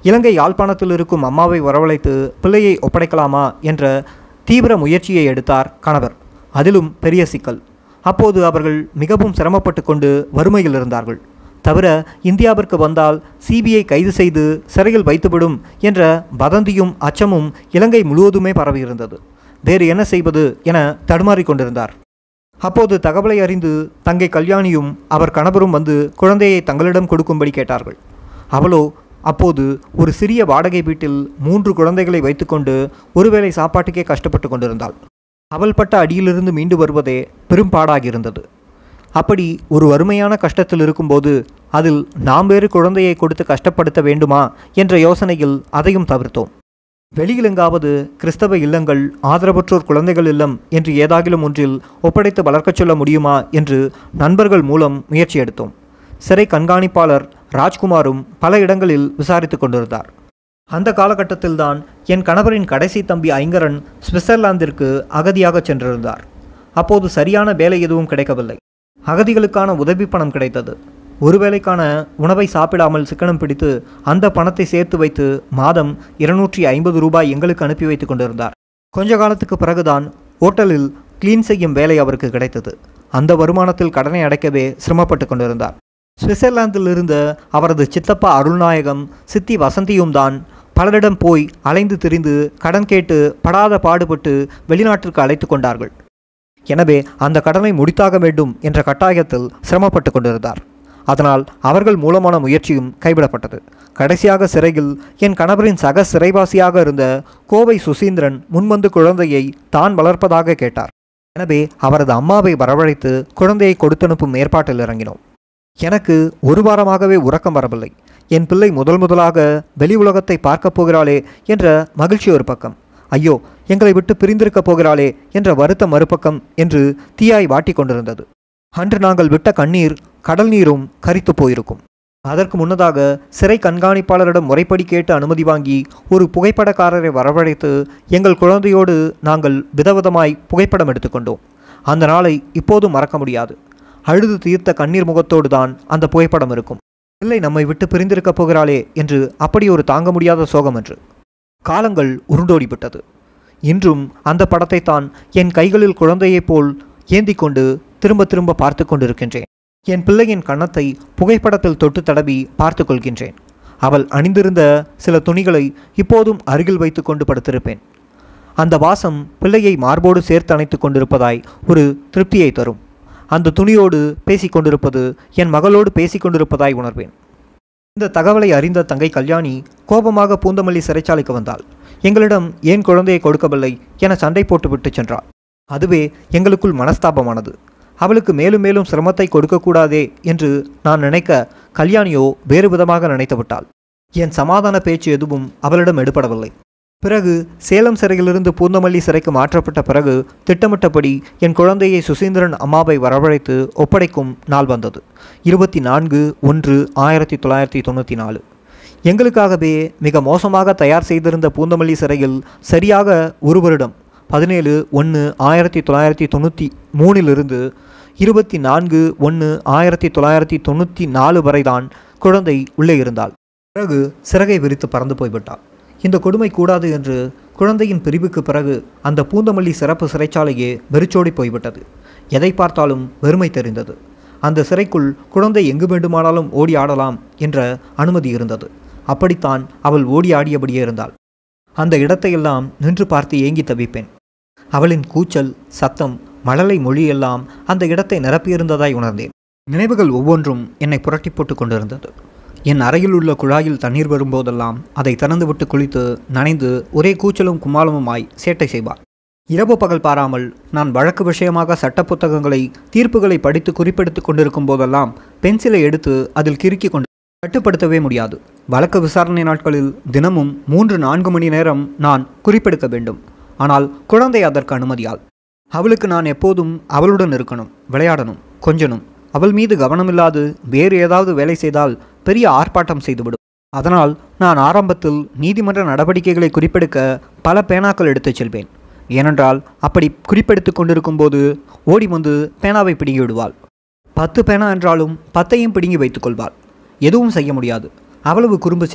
இலங்கை யாழ்ப்பாணத்தில் இருக்கும் அம்மாவை வரவழைத்து பிள்ளையை ஒப்படைக்கலாமா என்ற தீவிர முயற்சியை எடுத்தார் கணவர் அதிலும் பெரிய சிக்கல் அப்போது அவர்கள் மிகவும் சிரமப்பட்டு கொண்டு வறுமையில் இருந்தார்கள் தவிர இந்தியாவிற்கு வந்தால் சிபிஐ கைது செய்து சிறையில் வைத்துவிடும் என்ற வதந்தியும் அச்சமும் இலங்கை முழுவதுமே பரவியிருந்தது வேறு என்ன செய்வது என தடுமாறிக் கொண்டிருந்தார் அப்போது தகவலை அறிந்து தங்கை கல்யாணியும் அவர் கணவரும் வந்து குழந்தையை தங்களிடம் கொடுக்கும்படி கேட்டார்கள் அவளோ அப்போது ஒரு சிறிய வாடகை வீட்டில் மூன்று குழந்தைகளை வைத்துக்கொண்டு ஒருவேளை சாப்பாட்டுக்கே கஷ்டப்பட்டு கொண்டிருந்தாள் அவள் பட்ட அடியிலிருந்து மீண்டு வருவதே பெரும் பாடாகியிருந்தது அப்படி ஒரு வறுமையான கஷ்டத்தில் இருக்கும்போது அதில் நாம் வேறு குழந்தையை கொடுத்து கஷ்டப்படுத்த வேண்டுமா என்ற யோசனையில் அதையும் தவிர்த்தோம் வெளியிலெங்காவது கிறிஸ்தவ இல்லங்கள் ஆதரவற்றோர் குழந்தைகள் இல்லம் என்று ஏதாகிலும் ஒன்றில் ஒப்படைத்து வளர்க்கச் சொல்ல முடியுமா என்று நண்பர்கள் மூலம் முயற்சி எடுத்தோம் சிறை கண்காணிப்பாளர் ராஜ்குமாரும் பல இடங்களில் விசாரித்து கொண்டிருந்தார் அந்த காலகட்டத்தில்தான் என் கணவரின் கடைசி தம்பி ஐங்கரன் சுவிட்சர்லாந்திற்கு அகதியாகச் சென்றிருந்தார் அப்போது சரியான வேலை எதுவும் கிடைக்கவில்லை அகதிகளுக்கான உதவி பணம் கிடைத்தது ஒருவேளைக்கான உணவை சாப்பிடாமல் சிக்கனம் பிடித்து அந்த பணத்தை சேர்த்து வைத்து மாதம் இருநூற்றி ஐம்பது ரூபாய் எங்களுக்கு அனுப்பி வைத்து கொண்டிருந்தார் கொஞ்ச காலத்துக்கு பிறகுதான் ஓட்டலில் கிளீன் செய்யும் வேலை அவருக்கு கிடைத்தது அந்த வருமானத்தில் கடனை அடைக்கவே சிரமப்பட்டு கொண்டிருந்தார் சுவிட்சர்லாந்தில் இருந்த அவரது சித்தப்பா அருள்நாயகம் சித்தி வசந்தியும் தான் பலரிடம் போய் அலைந்து திரிந்து கடன் கேட்டு படாத பாடுபட்டு வெளிநாட்டிற்கு அழைத்து கொண்டார்கள் எனவே அந்த கடனை முடித்தாக வேண்டும் என்ற கட்டாயத்தில் சிரமப்பட்டு கொண்டிருந்தார் அதனால் அவர்கள் மூலமான முயற்சியும் கைவிடப்பட்டது கடைசியாக சிறையில் என் கணவரின் சக சிறைவாசியாக இருந்த கோவை சுசீந்திரன் முன்வந்து குழந்தையை தான் வளர்ப்பதாக கேட்டார் எனவே அவரது அம்மாவை வரவழைத்து குழந்தையை கொடுத்தனுப்பும் ஏற்பாட்டில் இறங்கினோம் எனக்கு ஒரு வாரமாகவே உறக்கம் வரவில்லை என் பிள்ளை முதல் முதலாக வெளி உலகத்தை பார்க்கப் போகிறாளே என்ற மகிழ்ச்சி ஒரு பக்கம் ஐயோ எங்களை விட்டு பிரிந்திருக்கப் போகிறாளே என்ற வருத்தம் மறுபக்கம் என்று தீயாய் வாட்டிக் கொண்டிருந்தது அன்று நாங்கள் விட்ட கண்ணீர் கடல் நீரும் கரித்து போயிருக்கும் அதற்கு முன்னதாக சிறை கண்காணிப்பாளரிடம் முறைப்படி கேட்டு அனுமதி வாங்கி ஒரு புகைப்படக்காரரை வரவழைத்து எங்கள் குழந்தையோடு நாங்கள் விதவிதமாய் புகைப்படம் எடுத்துக்கொண்டோம் அந்த நாளை இப்போதும் மறக்க முடியாது அழுது தீர்த்த கண்ணீர் முகத்தோடு தான் அந்த புகைப்படம் இருக்கும் இல்லை நம்மை விட்டு பிரிந்திருக்கப் போகிறாளே என்று அப்படி ஒரு தாங்க முடியாத சோகம் என்று காலங்கள் உருண்டோடிவிட்டது இன்றும் அந்த படத்தை தான் என் கைகளில் குழந்தையைப் போல் ஏந்தி கொண்டு திரும்ப திரும்ப பார்த்து கொண்டிருக்கின்றேன் என் பிள்ளையின் கன்னத்தை புகைப்படத்தில் தொட்டு தடவி பார்த்து கொள்கின்றேன் அவள் அணிந்திருந்த சில துணிகளை இப்போதும் அருகில் வைத்து கொண்டு படுத்திருப்பேன் அந்த வாசம் பிள்ளையை மார்போடு சேர்த்து அணைத்து கொண்டிருப்பதாய் ஒரு திருப்தியை தரும் அந்த துணியோடு பேசிக் கொண்டிருப்பது என் மகளோடு பேசிக் கொண்டிருப்பதாய் உணர்வேன் இந்த தகவலை அறிந்த தங்கை கல்யாணி கோபமாக பூந்தமல்லி சிறைச்சாலைக்கு வந்தாள் எங்களிடம் ஏன் குழந்தையை கொடுக்கவில்லை என சண்டை போட்டுவிட்டு சென்றாள் அதுவே எங்களுக்குள் மனஸ்தாபமானது அவளுக்கு மேலும் மேலும் சிரமத்தை கொடுக்கக்கூடாதே என்று நான் நினைக்க கல்யாணியோ வேறு விதமாக நினைத்து விட்டாள் என் சமாதான பேச்சு எதுவும் அவளிடம் எடுபடவில்லை பிறகு சேலம் சிறையிலிருந்து பூந்தமல்லி சிறைக்கு மாற்றப்பட்ட பிறகு திட்டமிட்டபடி என் குழந்தையை சுசீந்திரன் அம்மாவை வரவழைத்து ஒப்படைக்கும் நாள் வந்தது இருபத்தி நான்கு ஒன்று ஆயிரத்தி தொள்ளாயிரத்தி தொண்ணூற்றி நாலு எங்களுக்காகவே மிக மோசமாக தயார் செய்திருந்த பூந்தமல்லி சிறையில் சரியாக ஒரு வருடம் பதினேழு ஒன்று ஆயிரத்தி தொள்ளாயிரத்தி தொண்ணூற்றி மூணிலிருந்து இருபத்தி நான்கு ஒன்று ஆயிரத்தி தொள்ளாயிரத்தி தொண்ணூற்றி நாலு வரைதான் குழந்தை உள்ளே இருந்தாள் பிறகு சிறகை விரித்து பறந்து போய்விட்டாள் இந்த கொடுமை கூடாது என்று குழந்தையின் பிரிவுக்கு பிறகு அந்த பூந்தமல்லி சிறப்பு சிறைச்சாலையே வெறிச்சோடி போய்விட்டது எதை பார்த்தாலும் வெறுமை தெரிந்தது அந்த சிறைக்குள் குழந்தை எங்கு வேண்டுமானாலும் ஓடி ஆடலாம் என்ற அனுமதி இருந்தது அப்படித்தான் அவள் ஓடி ஆடியபடியே இருந்தாள் அந்த இடத்தையெல்லாம் நின்று பார்த்து ஏங்கி தவிப்பேன் அவளின் கூச்சல் சத்தம் மழலை மொழியெல்லாம் அந்த இடத்தை நிரப்பியிருந்ததாய் உணர்ந்தேன் நினைவுகள் ஒவ்வொன்றும் என்னை புரட்டி போட்டு கொண்டிருந்தது என் அறையில் உள்ள குழாயில் தண்ணீர் வரும்போதெல்லாம் அதை திறந்துவிட்டு குளித்து நனைந்து ஒரே கூச்சலும் குமாலமுமாய் சேட்டை செய்வார் இரவு பகல் பாராமல் நான் வழக்கு விஷயமாக சட்ட புத்தகங்களை தீர்ப்புகளை படித்து குறிப்பெடுத்து கொண்டிருக்கும் போதெல்லாம் பென்சிலை எடுத்து அதில் கிறுக்கி கொண்டு கட்டுப்படுத்தவே முடியாது வழக்கு விசாரணை நாட்களில் தினமும் மூன்று நான்கு மணி நேரம் நான் குறிப்பெடுக்க வேண்டும் ஆனால் குழந்தை அதற்கு அனுமதியால் அவளுக்கு நான் எப்போதும் அவளுடன் இருக்கணும் விளையாடணும் கொஞ்சணும் அவள் மீது கவனமில்லாது வேறு ஏதாவது வேலை செய்தால் பெரிய ஆர்ப்பாட்டம் செய்துவிடும் அதனால் நான் ஆரம்பத்தில் நீதிமன்ற நடவடிக்கைகளை குறிப்பெடுக்க பல பேனாக்கள் எடுத்துச் செல்வேன் ஏனென்றால் அப்படி குறிப்பெடுத்து கொண்டிருக்கும் போது ஓடி வந்து பேனாவை பிடுங்கி விடுவாள் பத்து பேனா என்றாலும் பத்தையும் பிடுங்கி வைத்துக் கொள்வாள் எதுவும் செய்ய முடியாது அவ்வளவு குறும்பு சேட்டை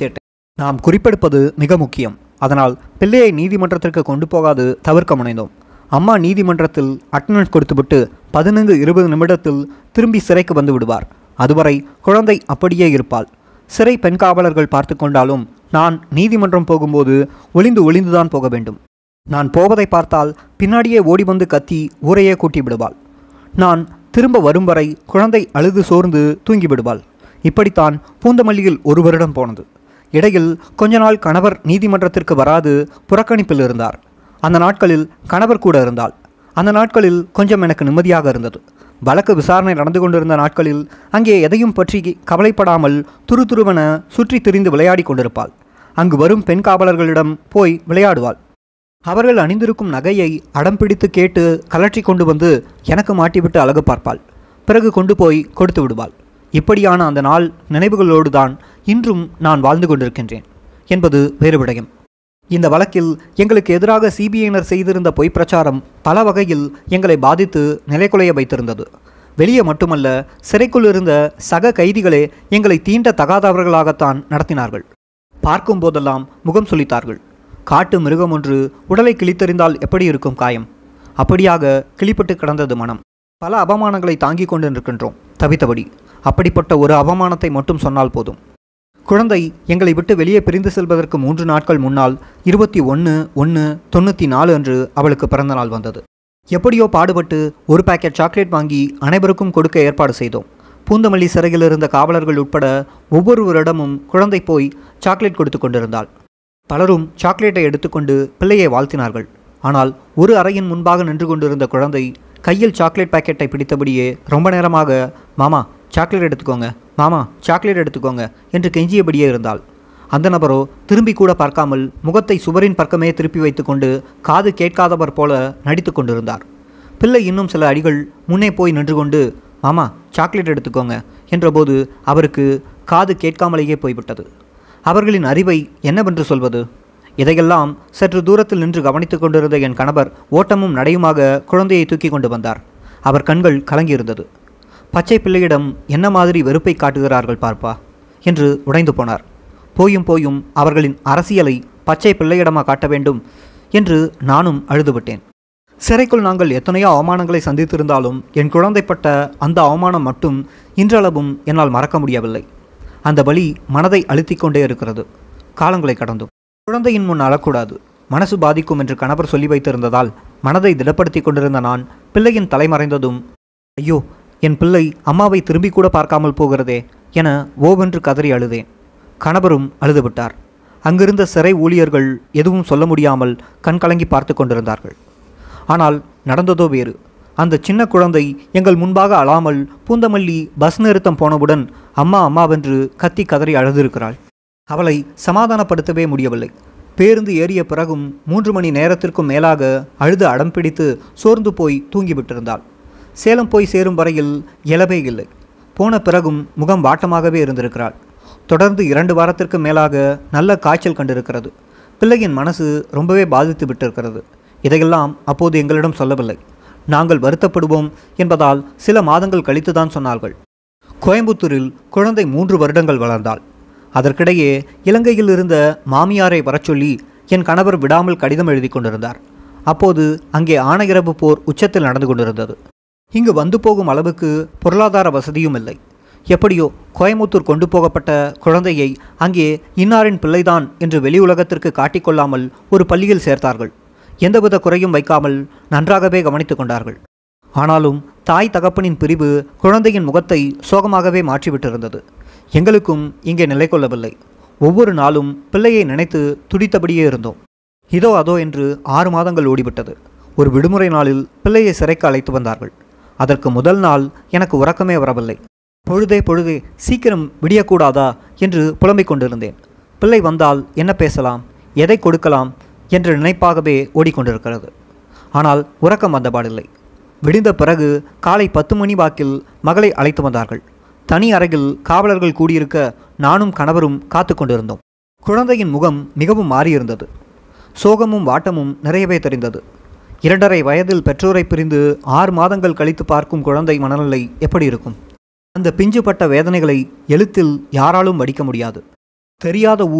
நாம் குறிப்பெடுப்பது மிக முக்கியம் அதனால் பிள்ளையை நீதிமன்றத்திற்கு கொண்டு போகாது தவிர்க்க முனைந்தோம் அம்மா நீதிமன்றத்தில் அட்டண்டன்ஸ் கொடுத்துவிட்டு பதினைந்து இருபது நிமிடத்தில் திரும்பி சிறைக்கு வந்து விடுவார் அதுவரை குழந்தை அப்படியே இருப்பாள் சிறை பெண் காவலர்கள் பார்த்து கொண்டாலும் நான் நீதிமன்றம் போகும்போது ஒளிந்து ஒளிந்துதான் போக வேண்டும் நான் போவதை பார்த்தால் பின்னாடியே ஓடி வந்து கத்தி ஊரையே கூட்டி விடுவாள் நான் திரும்ப வரும் வரை குழந்தை அழுது சோர்ந்து தூங்கி விடுவாள் இப்படித்தான் பூந்தமல்லியில் ஒரு வருடம் போனது இடையில் கொஞ்ச நாள் கணவர் நீதிமன்றத்திற்கு வராது புறக்கணிப்பில் இருந்தார் அந்த நாட்களில் கணவர் கூட இருந்தாள் அந்த நாட்களில் கொஞ்சம் எனக்கு நிம்மதியாக இருந்தது வழக்கு விசாரணை நடந்து கொண்டிருந்த நாட்களில் அங்கே எதையும் பற்றி கவலைப்படாமல் துரு துருவென சுற்றி திரிந்து விளையாடி கொண்டிருப்பாள் அங்கு வரும் பெண் காவலர்களிடம் போய் விளையாடுவாள் அவர்கள் அணிந்திருக்கும் நகையை அடம் பிடித்து கேட்டு கலற்றி கொண்டு வந்து எனக்கு மாட்டிவிட்டு அழகு பார்ப்பாள் பிறகு கொண்டு போய் கொடுத்து விடுவாள் இப்படியான அந்த நாள் நினைவுகளோடு தான் இன்றும் நான் வாழ்ந்து கொண்டிருக்கின்றேன் என்பது வேறு விடயம் இந்த வழக்கில் எங்களுக்கு எதிராக சிபிஐனர் செய்திருந்த பொய் பிரச்சாரம் பல வகையில் எங்களை பாதித்து நிலைக்குலைய வைத்திருந்தது வெளியே மட்டுமல்ல சிறைக்குள் இருந்த சக கைதிகளே எங்களை தீண்ட தகாதவர்களாகத்தான் நடத்தினார்கள் பார்க்கும் போதெல்லாம் முகம் சுளித்தார்கள் காட்டு மிருகம் ஒன்று உடலை கிழித்தெறிந்தால் எப்படி இருக்கும் காயம் அப்படியாக கிளிப்பட்டு கிடந்தது மனம் பல அவமானங்களை தாங்கிக் கொண்டு நிற்கின்றோம் தவித்தபடி அப்படிப்பட்ட ஒரு அவமானத்தை மட்டும் சொன்னால் போதும் குழந்தை எங்களை விட்டு வெளியே பிரிந்து செல்வதற்கு மூன்று நாட்கள் முன்னால் இருபத்தி ஒன்று ஒன்று தொண்ணூற்றி நாலு அன்று அவளுக்கு பிறந்த நாள் வந்தது எப்படியோ பாடுபட்டு ஒரு பாக்கெட் சாக்லேட் வாங்கி அனைவருக்கும் கொடுக்க ஏற்பாடு செய்தோம் பூந்தமல்லி சிறையில் இருந்த காவலர்கள் உட்பட ஒவ்வொருவரிடமும் குழந்தை போய் சாக்லேட் கொடுத்து கொண்டிருந்தாள் பலரும் சாக்லேட்டை எடுத்துக்கொண்டு பிள்ளையை வாழ்த்தினார்கள் ஆனால் ஒரு அறையின் முன்பாக நின்று கொண்டிருந்த குழந்தை கையில் சாக்லேட் பாக்கெட்டை பிடித்தபடியே ரொம்ப நேரமாக மாமா சாக்லேட் எடுத்துக்கோங்க மாமா சாக்லேட் எடுத்துக்கோங்க என்று கெஞ்சியபடியே இருந்தாள் அந்த நபரோ திரும்பி கூட பார்க்காமல் முகத்தை சுவரின் பக்கமே திருப்பி வைத்துக்கொண்டு காது கேட்காதவர் போல நடித்து கொண்டிருந்தார் பிள்ளை இன்னும் சில அடிகள் முன்னே போய் நின்று கொண்டு மாமா சாக்லேட் எடுத்துக்கோங்க என்றபோது அவருக்கு காது கேட்காமலேயே போய்விட்டது அவர்களின் அறிவை என்னவென்று சொல்வது இதையெல்லாம் சற்று தூரத்தில் நின்று கவனித்துக் கொண்டிருந்த என் கணவர் ஓட்டமும் நடையுமாக குழந்தையை தூக்கி கொண்டு வந்தார் அவர் கண்கள் கலங்கியிருந்தது பச்சை பிள்ளையிடம் என்ன மாதிரி வெறுப்பை காட்டுகிறார்கள் பார்ப்பா என்று உடைந்து போனார் போயும் போயும் அவர்களின் அரசியலை பச்சை பிள்ளையிடமா காட்ட வேண்டும் என்று நானும் அழுதுவிட்டேன் சிறைக்குள் நாங்கள் எத்தனையோ அவமானங்களை சந்தித்திருந்தாலும் என் குழந்தைப்பட்ட அந்த அவமானம் மட்டும் இன்றளவும் என்னால் மறக்க முடியவில்லை அந்த வலி மனதை அழுத்திக் கொண்டே இருக்கிறது காலங்களை கடந்தும் குழந்தையின் முன் அழக்கூடாது மனசு பாதிக்கும் என்று கணவர் சொல்லி வைத்திருந்ததால் மனதை திடப்படுத்தி கொண்டிருந்த நான் பிள்ளையின் தலைமறைந்ததும் ஐயோ என் பிள்ளை அம்மாவை திரும்பி கூட பார்க்காமல் போகிறதே என ஓவென்று கதறி அழுதேன் கணவரும் அழுதுவிட்டார் அங்கிருந்த சிறை ஊழியர்கள் எதுவும் சொல்ல முடியாமல் கண்கலங்கி பார்த்து கொண்டிருந்தார்கள் ஆனால் நடந்ததோ வேறு அந்த சின்ன குழந்தை எங்கள் முன்பாக அழாமல் பூந்தமல்லி பஸ் நிறுத்தம் போனவுடன் அம்மா அம்மாவென்று கத்தி கதறி அழுதிருக்கிறாள் அவளை சமாதானப்படுத்தவே முடியவில்லை பேருந்து ஏறிய பிறகும் மூன்று மணி நேரத்திற்கும் மேலாக அழுது அடம் பிடித்து சோர்ந்து போய் தூங்கிவிட்டிருந்தாள் சேலம் போய் சேரும் வரையில் இயலவே இல்லை போன பிறகும் முகம் வாட்டமாகவே இருந்திருக்கிறாள் தொடர்ந்து இரண்டு வாரத்திற்கு மேலாக நல்ல காய்ச்சல் கண்டிருக்கிறது பிள்ளையின் மனசு ரொம்பவே பாதித்து விட்டிருக்கிறது இதையெல்லாம் அப்போது எங்களிடம் சொல்லவில்லை நாங்கள் வருத்தப்படுவோம் என்பதால் சில மாதங்கள் கழித்துதான் சொன்னார்கள் கோயம்புத்தூரில் குழந்தை மூன்று வருடங்கள் வளர்ந்தாள் அதற்கிடையே இலங்கையில் இருந்த மாமியாரை வரச் சொல்லி என் கணவர் விடாமல் கடிதம் எழுதி கொண்டிருந்தார் அப்போது அங்கே ஆணையிரவு போர் உச்சத்தில் நடந்து கொண்டிருந்தது இங்கு வந்து போகும் அளவுக்கு பொருளாதார வசதியும் இல்லை எப்படியோ கோயமுத்தூர் கொண்டு போகப்பட்ட குழந்தையை அங்கே இன்னாரின் பிள்ளைதான் என்று வெளி உலகத்திற்கு காட்டிக்கொள்ளாமல் ஒரு பள்ளியில் சேர்த்தார்கள் எந்தவித குறையும் வைக்காமல் நன்றாகவே கவனித்து கொண்டார்கள் ஆனாலும் தாய் தகப்பனின் பிரிவு குழந்தையின் முகத்தை சோகமாகவே மாற்றிவிட்டிருந்தது எங்களுக்கும் இங்கே நிலை கொள்ளவில்லை ஒவ்வொரு நாளும் பிள்ளையை நினைத்து துடித்தபடியே இருந்தோம் இதோ அதோ என்று ஆறு மாதங்கள் ஓடிவிட்டது ஒரு விடுமுறை நாளில் பிள்ளையை சிறைக்கு அழைத்து வந்தார்கள் அதற்கு முதல் நாள் எனக்கு உறக்கமே வரவில்லை பொழுதே பொழுதே சீக்கிரம் விடியக்கூடாதா என்று புலம்பிக் கொண்டிருந்தேன் பிள்ளை வந்தால் என்ன பேசலாம் எதை கொடுக்கலாம் என்ற நினைப்பாகவே ஓடிக்கொண்டிருக்கிறது ஆனால் உறக்கம் வந்தபாடில்லை விடிந்த பிறகு காலை பத்து மணி வாக்கில் மகளை அழைத்து வந்தார்கள் தனி அறையில் காவலர்கள் கூடியிருக்க நானும் கணவரும் காத்து கொண்டிருந்தோம் குழந்தையின் முகம் மிகவும் மாறியிருந்தது சோகமும் வாட்டமும் நிறையவே தெரிந்தது இரண்டரை வயதில் பெற்றோரை பிரிந்து ஆறு மாதங்கள் கழித்து பார்க்கும் குழந்தை மனநிலை எப்படி இருக்கும் அந்த பிஞ்சுபட்ட வேதனைகளை எழுத்தில் யாராலும் வடிக்க முடியாது தெரியாத ஊர்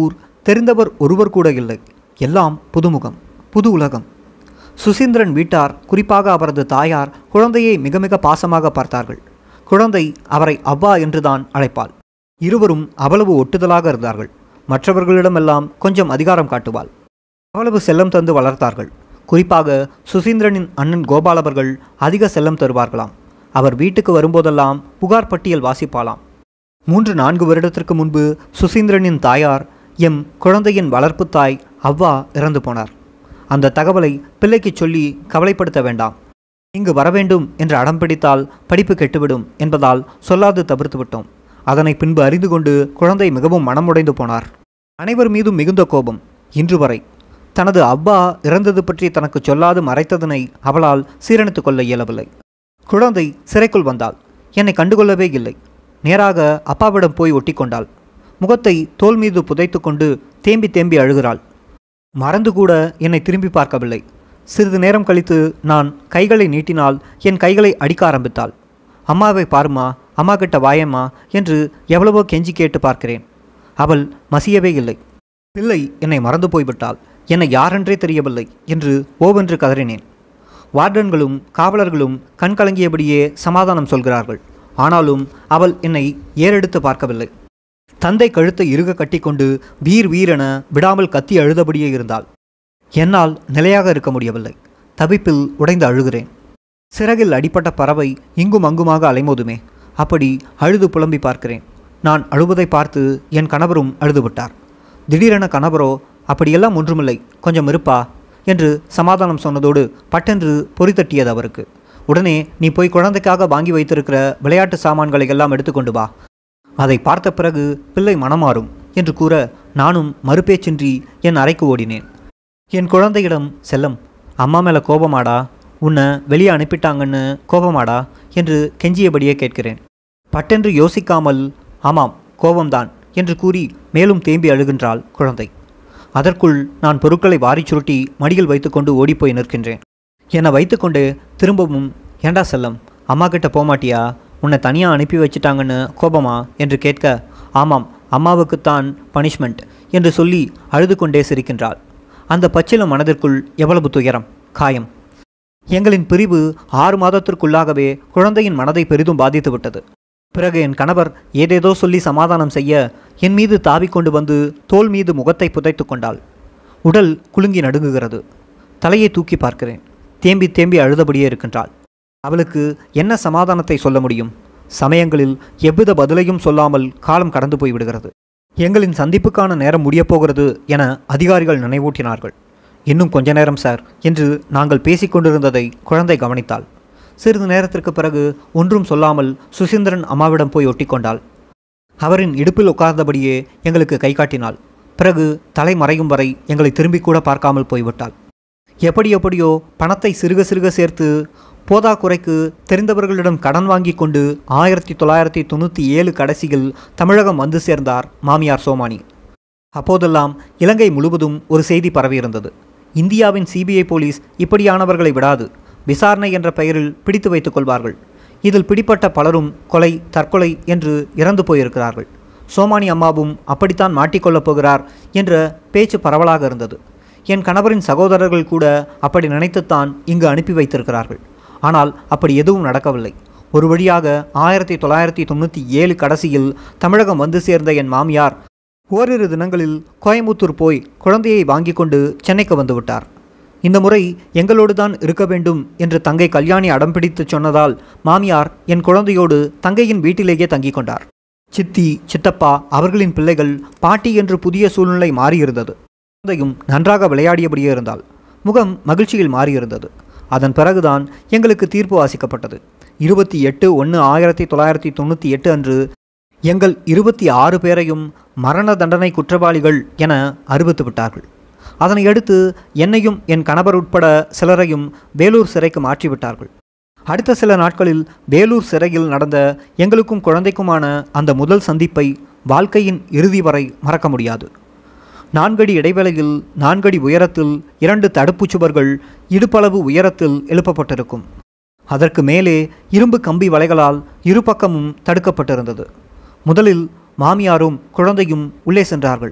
தெரிந்தவர் ஒருவர் கூட இல்லை எல்லாம் புதுமுகம் புது உலகம் சுசீந்திரன் வீட்டார் குறிப்பாக அவரது தாயார் குழந்தையை மிக மிக பாசமாக பார்த்தார்கள் குழந்தை அவரை அவ்வா என்றுதான் அழைப்பாள் இருவரும் அவ்வளவு ஒட்டுதலாக இருந்தார்கள் மற்றவர்களிடமெல்லாம் கொஞ்சம் அதிகாரம் காட்டுவாள் அவ்வளவு செல்லம் தந்து வளர்த்தார்கள் குறிப்பாக சுசீந்திரனின் அண்ணன் கோபாலவர்கள் அதிக செல்லம் தருவார்களாம் அவர் வீட்டுக்கு வரும்போதெல்லாம் புகார் பட்டியல் வாசிப்பாளாம் மூன்று நான்கு வருடத்திற்கு முன்பு சுசீந்திரனின் தாயார் எம் குழந்தையின் வளர்ப்பு தாய் அவ்வா இறந்து போனார் அந்த தகவலை பிள்ளைக்கு சொல்லி கவலைப்படுத்த வேண்டாம் இங்கு வரவேண்டும் என்று அடம் பிடித்தால் படிப்பு கெட்டுவிடும் என்பதால் சொல்லாது தவிர்த்து விட்டோம் அதனை பின்பு அறிந்து கொண்டு குழந்தை மிகவும் மனமுடைந்து போனார் அனைவர் மீதும் மிகுந்த கோபம் இன்று வரை தனது அவ்வா இறந்தது பற்றி தனக்கு சொல்லாது மறைத்ததனை அவளால் சீரணித்துக் கொள்ள இயலவில்லை குழந்தை சிறைக்குள் வந்தாள் என்னை கண்டுகொள்ளவே இல்லை நேராக அப்பாவிடம் போய் ஒட்டிக்கொண்டாள் முகத்தை தோல் மீது புதைத்து கொண்டு தேம்பி தேம்பி அழுகிறாள் மறந்து கூட என்னை திரும்பி பார்க்கவில்லை சிறிது நேரம் கழித்து நான் கைகளை நீட்டினால் என் கைகளை அடிக்க ஆரம்பித்தாள் அம்மாவை பாருமா அம்மா கிட்ட வாயம்மா என்று எவ்வளவோ கெஞ்சி கேட்டு பார்க்கிறேன் அவள் மசியவே இல்லை பிள்ளை என்னை மறந்து போய்விட்டாள் என்னை யாரென்றே தெரியவில்லை என்று ஓவென்று கதறினேன் வார்டன்களும் காவலர்களும் கண் கலங்கியபடியே சமாதானம் சொல்கிறார்கள் ஆனாலும் அவள் என்னை ஏறெடுத்து பார்க்கவில்லை தந்தை கழுத்தை இறுக கட்டிக்கொண்டு வீர் வீரென விடாமல் கத்தி அழுதபடியே இருந்தாள் என்னால் நிலையாக இருக்க முடியவில்லை தவிப்பில் உடைந்து அழுகிறேன் சிறகில் அடிப்பட்ட பறவை இங்கும் அங்குமாக அலைமோதுமே அப்படி அழுது புலம்பி பார்க்கிறேன் நான் அழுவதை பார்த்து என் கணவரும் அழுதுவிட்டார் திடீரென கணவரோ அப்படியெல்லாம் ஒன்றுமில்லை கொஞ்சம் இருப்பா என்று சமாதானம் சொன்னதோடு பட்டென்று பொறி தட்டியது அவருக்கு உடனே நீ போய் குழந்தைக்காக வாங்கி வைத்திருக்கிற விளையாட்டு சாமான்களை எல்லாம் எடுத்துக்கொண்டு வா அதை பார்த்த பிறகு பிள்ளை மனமாறும் என்று கூற நானும் மறுபேச்சின்றி என் அறைக்கு ஓடினேன் என் குழந்தையிடம் செல்லம் அம்மா மேலே கோபமாடா உன்னை வெளியே அனுப்பிட்டாங்கன்னு கோபமாடா என்று கெஞ்சியபடியே கேட்கிறேன் பட்டென்று யோசிக்காமல் ஆமாம் கோபம்தான் என்று கூறி மேலும் தேம்பி அழுகின்றாள் குழந்தை அதற்குள் நான் பொருட்களை வாரிச் சுருட்டி மடியில் வைத்துக்கொண்டு ஓடிப்போய் நிற்கின்றேன் என்னை வைத்துக்கொண்டு திரும்பவும் ஏண்டா செல்லம் அம்மா கிட்ட போமாட்டியா உன்னை தனியாக அனுப்பி வச்சிட்டாங்கன்னு கோபமா என்று கேட்க ஆமாம் அம்மாவுக்குத்தான் பனிஷ்மெண்ட் என்று சொல்லி அழுது கொண்டே சிரிக்கின்றாள் அந்த பச்சிலம் மனதிற்குள் எவ்வளவு துயரம் காயம் எங்களின் பிரிவு ஆறு மாதத்திற்குள்ளாகவே குழந்தையின் மனதை பெரிதும் பாதித்து விட்டது பிறகு என் கணவர் ஏதேதோ சொல்லி சமாதானம் செய்ய என் மீது தாவிக்கொண்டு வந்து தோல் மீது முகத்தை புதைத்து கொண்டாள் உடல் குலுங்கி நடுங்குகிறது தலையை தூக்கி பார்க்கிறேன் தேம்பி தேம்பி அழுதபடியே இருக்கின்றாள் அவளுக்கு என்ன சமாதானத்தை சொல்ல முடியும் சமயங்களில் எவ்வித பதிலையும் சொல்லாமல் காலம் கடந்து போய் விடுகிறது எங்களின் சந்திப்புக்கான நேரம் முடியப் போகிறது என அதிகாரிகள் நினைவூட்டினார்கள் இன்னும் கொஞ்ச நேரம் சார் என்று நாங்கள் பேசிக்கொண்டிருந்ததை குழந்தை கவனித்தாள் சிறிது நேரத்திற்கு பிறகு ஒன்றும் சொல்லாமல் சுசீந்திரன் அம்மாவிடம் போய் ஒட்டிக்கொண்டாள் அவரின் இடுப்பில் உட்கார்ந்தபடியே எங்களுக்கு கை காட்டினாள் பிறகு தலை மறையும் வரை எங்களை திரும்பி கூட பார்க்காமல் போய்விட்டாள் எப்படி எப்படியோ பணத்தை சிறுக சிறுக சேர்த்து போதாக்குறைக்கு தெரிந்தவர்களிடம் கடன் வாங்கி கொண்டு ஆயிரத்தி தொள்ளாயிரத்தி தொண்ணூற்றி ஏழு கடைசியில் தமிழகம் வந்து சேர்ந்தார் மாமியார் சோமானி அப்போதெல்லாம் இலங்கை முழுவதும் ஒரு செய்தி பரவியிருந்தது இந்தியாவின் சிபிஐ போலீஸ் இப்படியானவர்களை விடாது விசாரணை என்ற பெயரில் பிடித்து வைத்துக் கொள்வார்கள் இதில் பிடிப்பட்ட பலரும் கொலை தற்கொலை என்று இறந்து போயிருக்கிறார்கள் சோமானி அம்மாவும் அப்படித்தான் மாட்டிக்கொள்ளப் போகிறார் என்ற பேச்சு பரவலாக இருந்தது என் கணவரின் சகோதரர்கள் கூட அப்படி நினைத்துத்தான் இங்கு அனுப்பி வைத்திருக்கிறார்கள் ஆனால் அப்படி எதுவும் நடக்கவில்லை ஒரு வழியாக ஆயிரத்தி தொள்ளாயிரத்தி தொண்ணூற்றி ஏழு கடைசியில் தமிழகம் வந்து சேர்ந்த என் மாமியார் ஓரிரு தினங்களில் கோயம்புத்தூர் போய் குழந்தையை வாங்கி கொண்டு சென்னைக்கு வந்து விட்டார் இந்த முறை எங்களோடு தான் இருக்க வேண்டும் என்று தங்கை கல்யாணி அடம்பிடித்து சொன்னதால் மாமியார் என் குழந்தையோடு தங்கையின் வீட்டிலேயே தங்கிக் கொண்டார் சித்தி சித்தப்பா அவர்களின் பிள்ளைகள் பாட்டி என்று புதிய சூழ்நிலை மாறியிருந்தது குழந்தையும் நன்றாக விளையாடியபடியே இருந்தாள் முகம் மகிழ்ச்சியில் மாறியிருந்தது அதன் பிறகுதான் எங்களுக்கு தீர்ப்பு வாசிக்கப்பட்டது இருபத்தி எட்டு ஒன்று ஆயிரத்தி தொள்ளாயிரத்தி தொண்ணூற்றி எட்டு அன்று எங்கள் இருபத்தி ஆறு பேரையும் மரண தண்டனை குற்றவாளிகள் என அறிவித்து விட்டார்கள் அதனை அடுத்து என்னையும் என் கணவர் உட்பட சிலரையும் வேலூர் சிறைக்கு மாற்றிவிட்டார்கள் அடுத்த சில நாட்களில் வேலூர் சிறையில் நடந்த எங்களுக்கும் குழந்தைக்குமான அந்த முதல் சந்திப்பை வாழ்க்கையின் இறுதி வரை மறக்க முடியாது நான்கடி இடைவேளையில் நான்கடி உயரத்தில் இரண்டு தடுப்புச் சுவர்கள் இடுப்பளவு உயரத்தில் எழுப்பப்பட்டிருக்கும் அதற்கு மேலே இரும்பு கம்பி வலைகளால் இரு பக்கமும் தடுக்கப்பட்டிருந்தது முதலில் மாமியாரும் குழந்தையும் உள்ளே சென்றார்கள்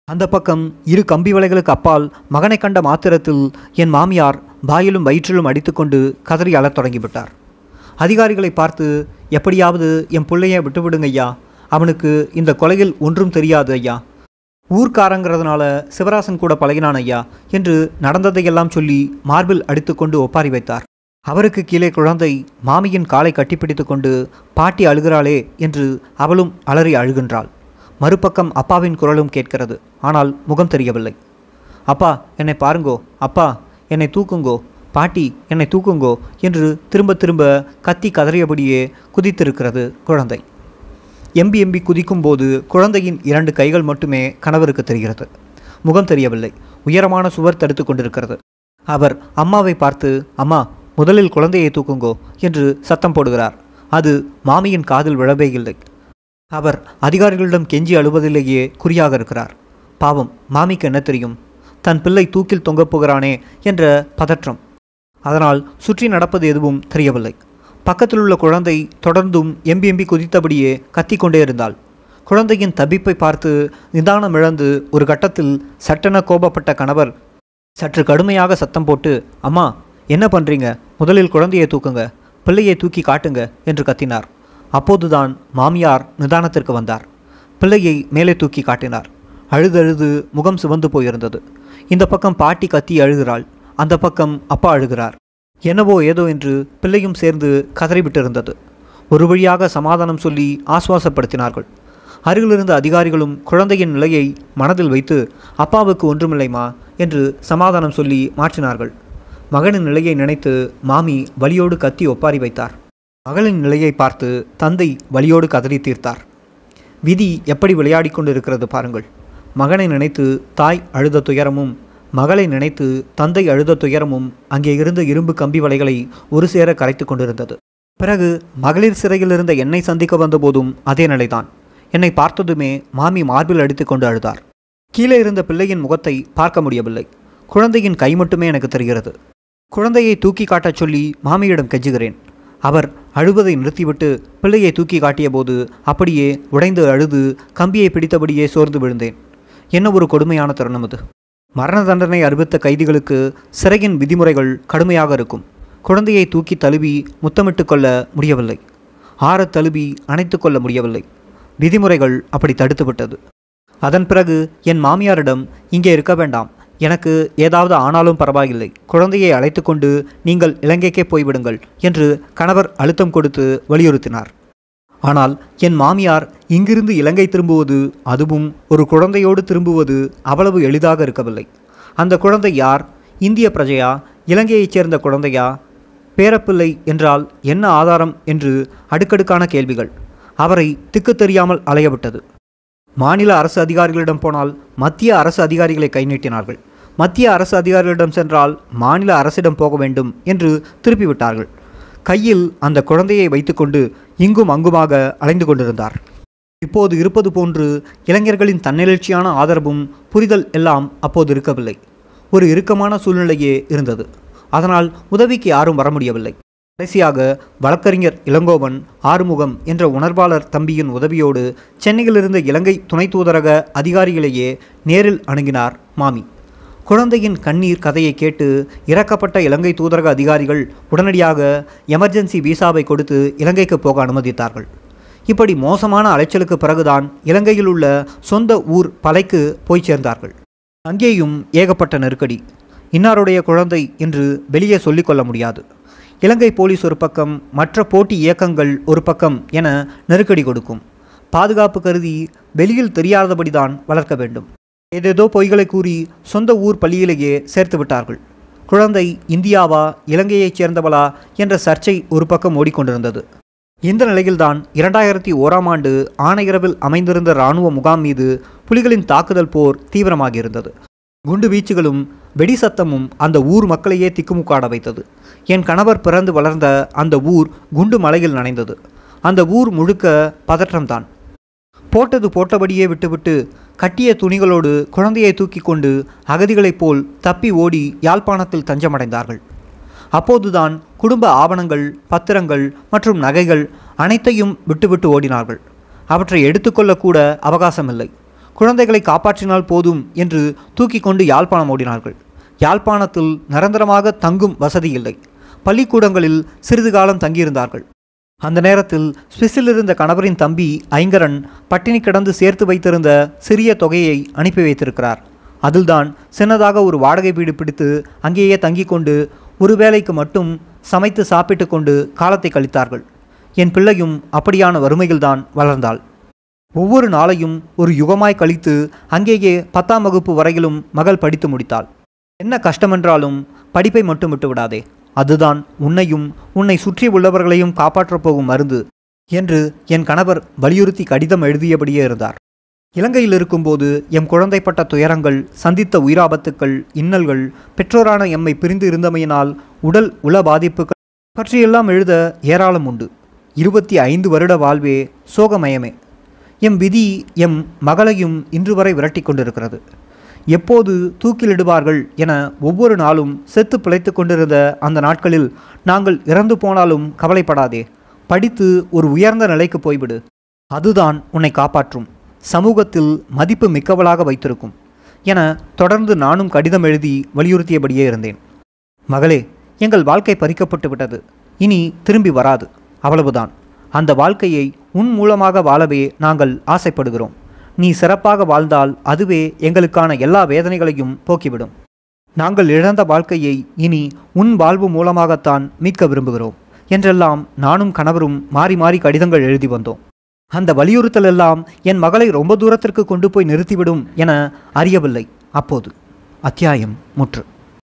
அந்த பக்கம் இரு கம்பி வலைகளுக்கு அப்பால் மகனை கண்ட மாத்திரத்தில் என் மாமியார் வாயிலும் வயிற்றிலும் அடித்துக்கொண்டு கதறி அழத் தொடங்கிவிட்டார் அதிகாரிகளை பார்த்து எப்படியாவது என் பிள்ளைய விட்டுவிடுங்க ஐயா அவனுக்கு இந்த கொலையில் ஒன்றும் தெரியாது ஐயா ஊர்க்காரங்கிறதுனால சிவராசன் கூட பழகினான் ஐயா என்று நடந்ததையெல்லாம் சொல்லி மார்பில் அடித்துக்கொண்டு ஒப்பாரி வைத்தார் அவருக்கு கீழே குழந்தை மாமியின் காலை கட்டிப்பிடித்து கொண்டு பாட்டி அழுகிறாளே என்று அவளும் அலறி அழுகின்றாள் மறுபக்கம் அப்பாவின் குரலும் கேட்கிறது ஆனால் முகம் தெரியவில்லை அப்பா என்னை பாருங்கோ அப்பா என்னை தூக்குங்கோ பாட்டி என்னை தூக்குங்கோ என்று திரும்ப திரும்ப கத்தி கதறியபடியே குதித்திருக்கிறது குழந்தை எம்பி எம்பி குதிக்கும்போது குழந்தையின் இரண்டு கைகள் மட்டுமே கணவருக்கு தெரிகிறது முகம் தெரியவில்லை உயரமான சுவர் தடுத்து கொண்டிருக்கிறது அவர் அம்மாவை பார்த்து அம்மா முதலில் குழந்தையை தூக்குங்கோ என்று சத்தம் போடுகிறார் அது மாமியின் காதில் விழவே இல்லை அவர் அதிகாரிகளிடம் கெஞ்சி அழுவதிலேயே குறியாக இருக்கிறார் பாவம் மாமிக்கு என்ன தெரியும் தன் பிள்ளை தூக்கில் தொங்கப் போகிறானே என்ற பதற்றம் அதனால் சுற்றி நடப்பது எதுவும் தெரியவில்லை பக்கத்தில் உள்ள குழந்தை தொடர்ந்தும் எம்பி எம்பி குதித்தபடியே கத்திக்கொண்டே இருந்தாள் குழந்தையின் தபிப்பை பார்த்து நிதானம் இழந்து ஒரு கட்டத்தில் சட்டென கோபப்பட்ட கணவர் சற்று கடுமையாக சத்தம் போட்டு அம்மா என்ன பண்ணுறீங்க முதலில் குழந்தையை தூக்குங்க பிள்ளையை தூக்கி காட்டுங்க என்று கத்தினார் அப்போதுதான் மாமியார் நிதானத்திற்கு வந்தார் பிள்ளையை மேலே தூக்கி காட்டினார் அழுதழுது முகம் சிவந்து போயிருந்தது இந்த பக்கம் பாட்டி கத்தி அழுகிறாள் அந்த பக்கம் அப்பா அழுகிறார் என்னவோ ஏதோ என்று பிள்ளையும் சேர்ந்து கதறிவிட்டிருந்தது ஒரு வழியாக சமாதானம் சொல்லி ஆசுவாசப்படுத்தினார்கள் அருகிலிருந்த அதிகாரிகளும் குழந்தையின் நிலையை மனதில் வைத்து அப்பாவுக்கு ஒன்றுமில்லைமா என்று சமாதானம் சொல்லி மாற்றினார்கள் மகனின் நிலையை நினைத்து மாமி வலியோடு கத்தி ஒப்பாரி வைத்தார் மகளின் நிலையை பார்த்து தந்தை வலியோடு கதறி தீர்த்தார் விதி எப்படி விளையாடி கொண்டிருக்கிறது பாருங்கள் மகனை நினைத்து தாய் அழுத துயரமும் மகளை நினைத்து தந்தை அழுத துயரமும் அங்கே இருந்த இரும்பு கம்பி வலைகளை ஒரு சேர கரைத்து கொண்டிருந்தது பிறகு மகளிர் சிறையில் இருந்த என்னை சந்திக்க வந்தபோதும் அதே நிலைதான் என்னை பார்த்ததுமே மாமி மார்பில் அடித்துக்கொண்டு அழுதார் கீழே இருந்த பிள்ளையின் முகத்தை பார்க்க முடியவில்லை குழந்தையின் கை மட்டுமே எனக்கு தெரிகிறது குழந்தையை தூக்கி காட்டச் சொல்லி மாமியிடம் கெஞ்சுகிறேன் அவர் அழுவதை நிறுத்திவிட்டு பிள்ளையை தூக்கி காட்டியபோது அப்படியே உடைந்து அழுது கம்பியை பிடித்தபடியே சோர்ந்து விழுந்தேன் என்ன ஒரு கொடுமையான தருணம் அது மரண தண்டனை அறிவித்த கைதிகளுக்கு சிறையின் விதிமுறைகள் கடுமையாக இருக்கும் குழந்தையை தூக்கி தழுவி முத்தமிட்டு கொள்ள முடியவில்லை ஆறத் தழுவி அணைத்து கொள்ள முடியவில்லை விதிமுறைகள் அப்படி தடுத்துவிட்டது அதன் பிறகு என் மாமியாரிடம் இங்கே இருக்க வேண்டாம் எனக்கு ஏதாவது ஆனாலும் பரவாயில்லை குழந்தையை அழைத்து கொண்டு நீங்கள் இலங்கைக்கே போய்விடுங்கள் என்று கணவர் அழுத்தம் கொடுத்து வலியுறுத்தினார் ஆனால் என் மாமியார் இங்கிருந்து இலங்கை திரும்புவது அதுவும் ஒரு குழந்தையோடு திரும்புவது அவ்வளவு எளிதாக இருக்கவில்லை அந்த குழந்தை யார் இந்திய பிரஜையா இலங்கையைச் சேர்ந்த குழந்தையா பேரப்பிள்ளை என்றால் என்ன ஆதாரம் என்று அடுக்கடுக்கான கேள்விகள் அவரை திக்கு தெரியாமல் அலையவிட்டது மாநில அரசு அதிகாரிகளிடம் போனால் மத்திய அரசு அதிகாரிகளை கை நீட்டினார்கள் மத்திய அரசு அதிகாரிகளிடம் சென்றால் மாநில அரசிடம் போக வேண்டும் என்று திருப்பிவிட்டார்கள் கையில் அந்த குழந்தையை வைத்துக்கொண்டு இங்கும் அங்குமாக அலைந்து கொண்டிருந்தார் இப்போது இருப்பது போன்று இளைஞர்களின் தன்னெழுச்சியான ஆதரவும் புரிதல் எல்லாம் அப்போது இருக்கவில்லை ஒரு இறுக்கமான சூழ்நிலையே இருந்தது அதனால் உதவிக்கு யாரும் வர முடியவில்லை கடைசியாக வழக்கறிஞர் இளங்கோவன் ஆறுமுகம் என்ற உணர்வாளர் தம்பியின் உதவியோடு சென்னையிலிருந்து இலங்கை துணை தூதரக அதிகாரிகளையே நேரில் அணுகினார் மாமி குழந்தையின் கண்ணீர் கதையை கேட்டு இறக்கப்பட்ட இலங்கை தூதரக அதிகாரிகள் உடனடியாக எமர்ஜென்சி விசாவை கொடுத்து இலங்கைக்கு போக அனுமதித்தார்கள் இப்படி மோசமான அலைச்சலுக்கு பிறகுதான் இலங்கையில் உள்ள சொந்த ஊர் பலைக்கு போய் சேர்ந்தார்கள் அங்கேயும் ஏகப்பட்ட நெருக்கடி இன்னாருடைய குழந்தை என்று வெளியே சொல்லிக்கொள்ள முடியாது இலங்கை போலீஸ் ஒரு பக்கம் மற்ற போட்டி இயக்கங்கள் ஒரு பக்கம் என நெருக்கடி கொடுக்கும் பாதுகாப்பு கருதி வெளியில் தெரியாதபடிதான் வளர்க்க வேண்டும் ஏதேதோ பொய்களை கூறி சொந்த ஊர் பள்ளியிலேயே சேர்த்து விட்டார்கள் குழந்தை இந்தியாவா இலங்கையைச் சேர்ந்தவளா என்ற சர்ச்சை ஒரு பக்கம் ஓடிக்கொண்டிருந்தது இந்த நிலையில்தான் இரண்டாயிரத்தி ஓராம் ஆண்டு ஆணையரவில் அமைந்திருந்த இராணுவ முகாம் மீது புலிகளின் தாக்குதல் போர் தீவிரமாகியிருந்தது குண்டு வீச்சுகளும் வெடி சத்தமும் அந்த ஊர் மக்களையே திக்குமுக்காட வைத்தது என் கணவர் பிறந்து வளர்ந்த அந்த ஊர் குண்டு மலையில் நனைந்தது அந்த ஊர் முழுக்க பதற்றம்தான் போட்டது போட்டபடியே விட்டுவிட்டு கட்டிய துணிகளோடு குழந்தையை தூக்கி கொண்டு அகதிகளைப் போல் தப்பி ஓடி யாழ்ப்பாணத்தில் தஞ்சமடைந்தார்கள் அப்போதுதான் குடும்ப ஆவணங்கள் பத்திரங்கள் மற்றும் நகைகள் அனைத்தையும் விட்டுவிட்டு ஓடினார்கள் அவற்றை எடுத்துக்கொள்ளக்கூட அவகாசமில்லை குழந்தைகளை காப்பாற்றினால் போதும் என்று தூக்கி கொண்டு யாழ்ப்பாணம் ஓடினார்கள் யாழ்ப்பாணத்தில் நிரந்தரமாக தங்கும் வசதி இல்லை பள்ளிக்கூடங்களில் சிறிது காலம் தங்கியிருந்தார்கள் அந்த நேரத்தில் சுவிஸில் இருந்த கணவரின் தம்பி ஐங்கரன் பட்டினி கிடந்து சேர்த்து வைத்திருந்த சிறிய தொகையை அனுப்பி வைத்திருக்கிறார் அதில்தான் சின்னதாக ஒரு வாடகை வீடு பிடித்து அங்கேயே தங்கிக் கொண்டு ஒரு வேளைக்கு மட்டும் சமைத்து சாப்பிட்டு கொண்டு காலத்தை கழித்தார்கள் என் பிள்ளையும் அப்படியான வறுமையில்தான் வளர்ந்தாள் ஒவ்வொரு நாளையும் ஒரு யுகமாய் கழித்து அங்கேயே பத்தாம் வகுப்பு வரையிலும் மகள் படித்து முடித்தாள் என்ன கஷ்டமென்றாலும் படிப்பை மட்டும் விட்டு விடாதே அதுதான் உன்னையும் உன்னை சுற்றி உள்ளவர்களையும் காப்பாற்றப் போகும் மருந்து என்று என் கணவர் வலியுறுத்தி கடிதம் எழுதியபடியே இருந்தார் இலங்கையில் இருக்கும்போது எம் குழந்தைப்பட்ட துயரங்கள் சந்தித்த உயிராபத்துக்கள் இன்னல்கள் பெற்றோரான எம்மை பிரிந்து இருந்தமையினால் உடல் உள பாதிப்புகள் பற்றியெல்லாம் எழுத ஏராளம் உண்டு இருபத்தி ஐந்து வருட வாழ்வே சோகமயமே எம் விதி எம் மகளையும் இன்று வரை விரட்டி கொண்டிருக்கிறது எப்போது தூக்கிலிடுவார்கள் என ஒவ்வொரு நாளும் செத்து பிழைத்து கொண்டிருந்த அந்த நாட்களில் நாங்கள் இறந்து போனாலும் கவலைப்படாதே படித்து ஒரு உயர்ந்த நிலைக்கு போய்விடு அதுதான் உன்னை காப்பாற்றும் சமூகத்தில் மதிப்பு மிக்கவளாக வைத்திருக்கும் என தொடர்ந்து நானும் கடிதம் எழுதி வலியுறுத்தியபடியே இருந்தேன் மகளே எங்கள் வாழ்க்கை பறிக்கப்பட்டு விட்டது இனி திரும்பி வராது அவ்வளவுதான் அந்த வாழ்க்கையை உன் மூலமாக வாழவே நாங்கள் ஆசைப்படுகிறோம் நீ சிறப்பாக வாழ்ந்தால் அதுவே எங்களுக்கான எல்லா வேதனைகளையும் போக்கிவிடும் நாங்கள் இழந்த வாழ்க்கையை இனி உன் வாழ்வு மூலமாகத்தான் மீட்க விரும்புகிறோம் என்றெல்லாம் நானும் கணவரும் மாறி மாறி கடிதங்கள் எழுதி வந்தோம் அந்த வலியுறுத்தல் எல்லாம் என் மகளை ரொம்ப தூரத்திற்கு கொண்டு போய் நிறுத்திவிடும் என அறியவில்லை அப்போது அத்தியாயம் முற்று